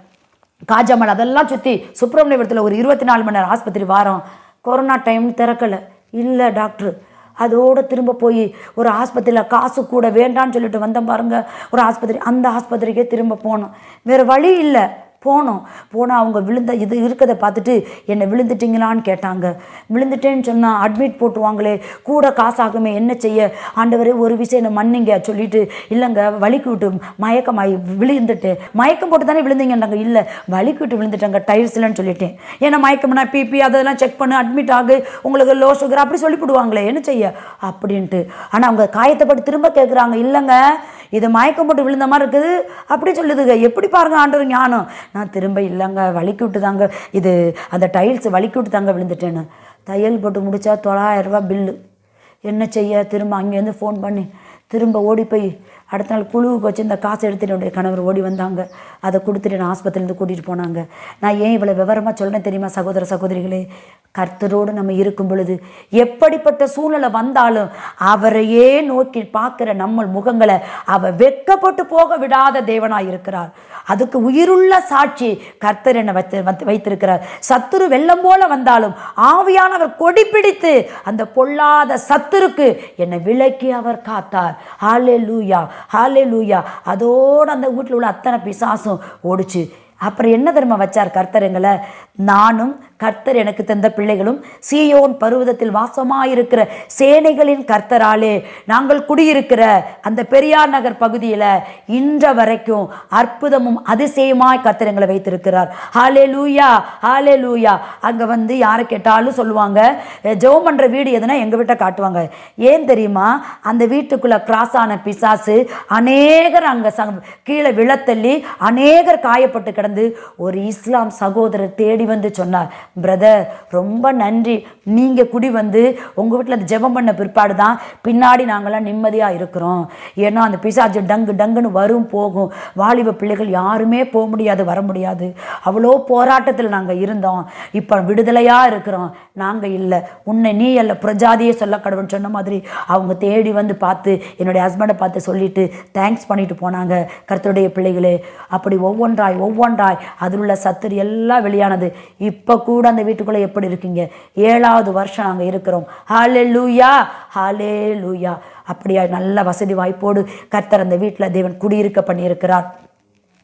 காஜாமல் அதெல்லாம் சுற்றி சுப்பிரமணியபுரத்தில் ஒரு இருபத்தி நாலு மணி நேரம் ஆஸ்பத்திரி வாரம் கொரோனா டைம் திறக்கலை இல்லை டாக்டர் அதோட திரும்ப போய் ஒரு ஆஸ்பத்திரியில் காசு கூட வேண்டான்னு சொல்லிட்டு வந்தோம் பாருங்க ஒரு ஆஸ்பத்திரி அந்த ஆஸ்பத்திரிக்கே திரும்ப போனோம் வேறு வழி இல்லை போனோம் போனால் அவங்க விழுந்த இது இருக்கிறத பார்த்துட்டு என்னை விழுந்துட்டீங்களான்னு கேட்டாங்க விழுந்துட்டேன்னு சொன்னால் அட்மிட் போட்டுருவாங்களே கூட காசாகுமே என்ன செய்ய ஆண்டவரே ஒரு விஷயம் என்னை மன்னிங்க சொல்லிட்டு இல்லைங்க வலிக்கு விட்டு மயக்கமாயி விழுந்துட்டு மயக்கம் போட்டு தானே விழுந்தீங்கன்றாங்க இல்லை வலிக்கு விட்டு விழுந்துட்டாங்க டைல்ஸ்லன்னு சொல்லிட்டேன் ஏன்னா மயக்கம்னா பிபி அதெல்லாம் செக் பண்ணு அட்மிட் ஆகு உங்களுக்கு லோ சுகர் அப்படி சொல்லிவிடுவாங்களே என்ன செய்ய அப்படின்ட்டு ஆனால் அவங்க காயத்தை பட்டு திரும்ப கேட்குறாங்க இல்லைங்க இது மயக்கம் போட்டு விழுந்த மாதிரி இருக்குது அப்படி சொல்லுதுங்க எப்படி பாருங்க ஆண்டவர் ஞானம் நான் திரும்ப இல்லைங்க வலிக்கு விட்டு தாங்க இது அந்த டைல்ஸ் வலிக்கு விட்டு தாங்க விழுந்துட்டேன்னு தையல் போட்டு முடிச்சா தொள்ளாயிரம் ரூபாய் பில்லு என்ன செய்ய திரும்ப அங்கேருந்து ஃபோன் பண்ணி திரும்ப ஓடி போய் அடுத்த நாள் குழுவுக்கு வச்சு இந்த காசை எடுத்துட்டு என்னுடைய கணவர் ஓடி வந்தாங்க அதை கொடுத்துட்டு நான் ஆஸ்பத்திரியிலேருந்து கூட்டிகிட்டு போனாங்க நான் ஏன் இவ்வளோ விவரமாக சொல்கிறேன் தெரியுமா சகோதர சகோதரிகளே கர்த்தரோடு நம்ம இருக்கும் பொழுது எப்படிப்பட்ட சூழ்நிலை வந்தாலும் அவரையே நோக்கி பார்க்குற நம்ம முகங்களை அவர் வெட்கப்பட்டு போக விடாத தேவனாய் இருக்கிறார் அதுக்கு உயிருள்ள சாட்சி கர்த்தர் என்னை வைத்து வைத்து- வைத்திருக்கிறார் சத்துரு வெள்ளம் போல வந்தாலும் ஆவியானவர் கொடி பிடித்து அந்த பொல்லாத சத்துருக்கு என்னை விலக்கி அவர் காத்தார் ஹாலே லூயா ஹாலே லூயா அதோடு அந்த வீட்டில் உள்ள அத்தனை பிசாசும் ஓடிச்சு அப்புறம் என்ன தெரியுமா வச்சார் கர்த்தர் எங்களை நானும் கர்த்தர் எனக்கு தந்த பிள்ளைகளும் சீயோன் பருவதத்தில் வாசமாயிருக்கிற சேனைகளின் கர்த்தராலே நாங்கள் குடியிருக்கிற அந்த பெரியார் நகர் பகுதியில் இன்ற வரைக்கும் அற்புதமும் அதிசயமாய் கர்த்தர் எங்களை வைத்திருக்கிறார் ஹாலே லூயா ஹாலே லூயா அங்கே வந்து யாரை கேட்டாலும் சொல்லுவாங்க ஜெபம் பண்ணுற வீடு எதுனா எங்கள் வீட்டை காட்டுவாங்க ஏன் தெரியுமா அந்த வீட்டுக்குள்ளே கிராஸ் ஆன பிசாசு அநேகர் அங்கே சங் கீழே விழத்தள்ளி அநேகர் காயப்பட்டு கிடந்து ஒரு இஸ்லாம் சகோதரர் தேடி வந்து சொன்னார் பிரதர் ரொம்ப நன்றி நீங்கள் குடி வந்து உங்கள் வீட்டில் அந்த ஜெபம் பண்ண பிற்பாடு தான் பின்னாடி நாங்களாம் நிம்மதியாக இருக்கிறோம் ஏன்னா அந்த பிசாஜு டங்கு டங்குன்னு வரும் போகும் வாலிப பிள்ளைகள் யாருமே போக முடியாது வர முடியாது அவ்வளோ போராட்டத்தில் நாங்கள் இருந்தோம் இப்போ விடுதலையாக இருக்கிறோம் நாங்கள் இல்லை உன்னை நீ அல்ல பிரஜாதியே சொல்ல கடவுள் சொன்ன மாதிரி அவங்க தேடி வந்து பார்த்து என்னுடைய ஹஸ்பண்டை பார்த்து சொல்லிட்டு தேங்க்ஸ் பண்ணிட்டு போனாங்க கர்த்தருடைய பிள்ளைகளே அப்படி ஒவ்வொன்றாய் ஒவ்வொன்றாய் அதில் உள்ள சத்துரு எல்லாம் வெளியானது இப்போ கூட அந்த வீட்டுக்குள்ளே எப்படி இருக்கீங்க ஏழாவது வருஷம் நாங்கள் இருக்கிறோம் ஹாலே லூயா ஹாலே லூயா அப்படியா நல்ல வசதி வாய்ப்போடு கர்த்தர் அந்த வீட்டில் தேவன் குடியிருக்க பண்ணியிருக்கிறார்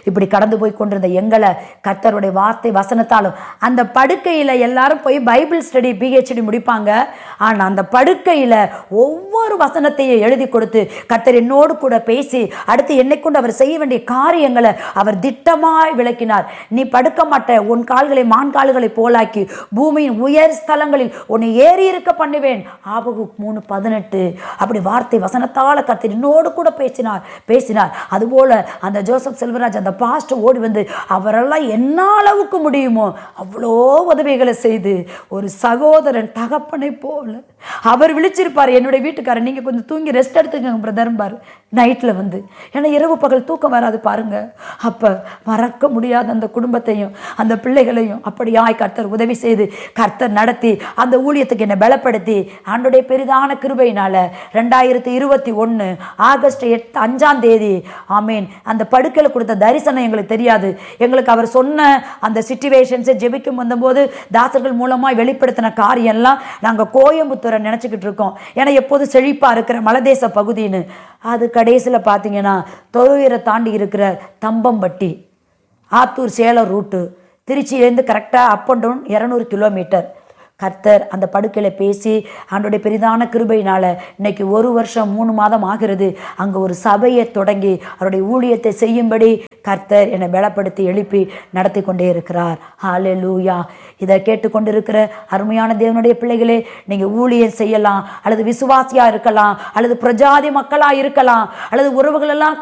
இப்படி கடந்து போய் கொண்டிருந்த எங்களை கர்த்தருடைய வார்த்தை வசனத்தாலும் அந்த படுக்கையில் எல்லாரும் போய் பைபிள் ஸ்டடி பிஹெச்டி முடிப்பாங்க ஆனால் அந்த படுக்கையில் ஒவ்வொரு வசனத்தையும் எழுதி கொடுத்து கர்த்தர் என்னோடு கூட பேசி அடுத்து என்னை கொண்டு அவர் செய்ய வேண்டிய காரியங்களை அவர் திட்டமாய் விளக்கினார் நீ படுக்க மாட்ட உன் கால்களை மான் கால்களை போலாக்கி பூமியின் உயர் ஸ்தலங்களில் உன்னை ஏறி இருக்க பண்ணுவேன் ஆபகு மூணு பதினெட்டு அப்படி வார்த்தை வசனத்தால் கர்த்தர் என்னோடு கூட பேசினார் பேசினார் அதுபோல அந்த ஜோசப் செல்வராஜ் அந்த பாஸ்ட் ஓடி வந்து அவரெல்லாம் என்ன அளவுக்கு முடியுமோ அவ்வளோ உதவிகளை செய்து ஒரு சகோதரன் தகப்பனை போல அவர் விழிச்சிருப்பார் என்னுடைய வீட்டுக்காரர் நீங்கள் கொஞ்சம் தூங்கி ரெஸ்ட் எடுத்துக்கங்க பிரதர்பார் நைட்டில் வந்து ஏன்னா இரவு பகல் தூக்கம் வராது பாருங்க அப்போ மறக்க முடியாத அந்த குடும்பத்தையும் அந்த பிள்ளைகளையும் அப்படியாய் கர்த்தர் உதவி செய்து கர்த்தர் நடத்தி அந்த ஊழியத்துக்கு என்னை பலப்படுத்தி ஆண்டுடைய பெரிதான கிருபையினால ரெண்டாயிரத்தி இருபத்தி ஒன்று ஆகஸ்ட் எட்டு அஞ்சாம் தேதி ஆமீன் அந்த படுக்கையில் கொடுத்த தரிசனம் எங்களுக்கு தெரியாது எங்களுக்கு அவர் சொன்ன அந்த சுச்சுவேஷன்ஸை ஜெபிக்கும் வந்தபோது தாசர்கள் மூலமாக வெளிப்படுத்தின காரியம்லாம் நாங்கள் கோயம்புத்தூரை நினச்சிக்கிட்டு இருக்கோம் ஏன்னா எப்போதும் செழிப்பாக இருக்கிற மலதேச பகுதின்னு அது கடைசியில் பார்த்தீங்கன்னா தொழுவீரை தாண்டி இருக்கிற தம்பம்பட்டி ஆத்தூர் சேலம் ரூட்டு திருச்சியிலேருந்து கரெக்டாக அப் அண்ட் டவுன் இரநூறு கிலோமீட்டர் கர்த்தர் அந்த படுக்கையில் பேசி ஆண்டோடைய பெரிதான கிருபையினால இன்னைக்கு ஒரு வருஷம் மூணு மாதம் ஆகிறது அங்கே ஒரு சபையை தொடங்கி அவருடைய ஊழியத்தை செய்யும்படி கர்த்தர் என்னை பலப்படுத்தி எழுப்பி நடத்தி கொண்டே இருக்கிறார் ஹாலே லூயா இதை கேட்டுக்கொண்டிருக்கிற அருமையான தேவனுடைய பிள்ளைகளே நீங்கள் ஊழியம் செய்யலாம் அல்லது விசுவாசியாக இருக்கலாம் அல்லது பிரஜாதி மக்களாக இருக்கலாம் அல்லது உறவுகளெல்லாம்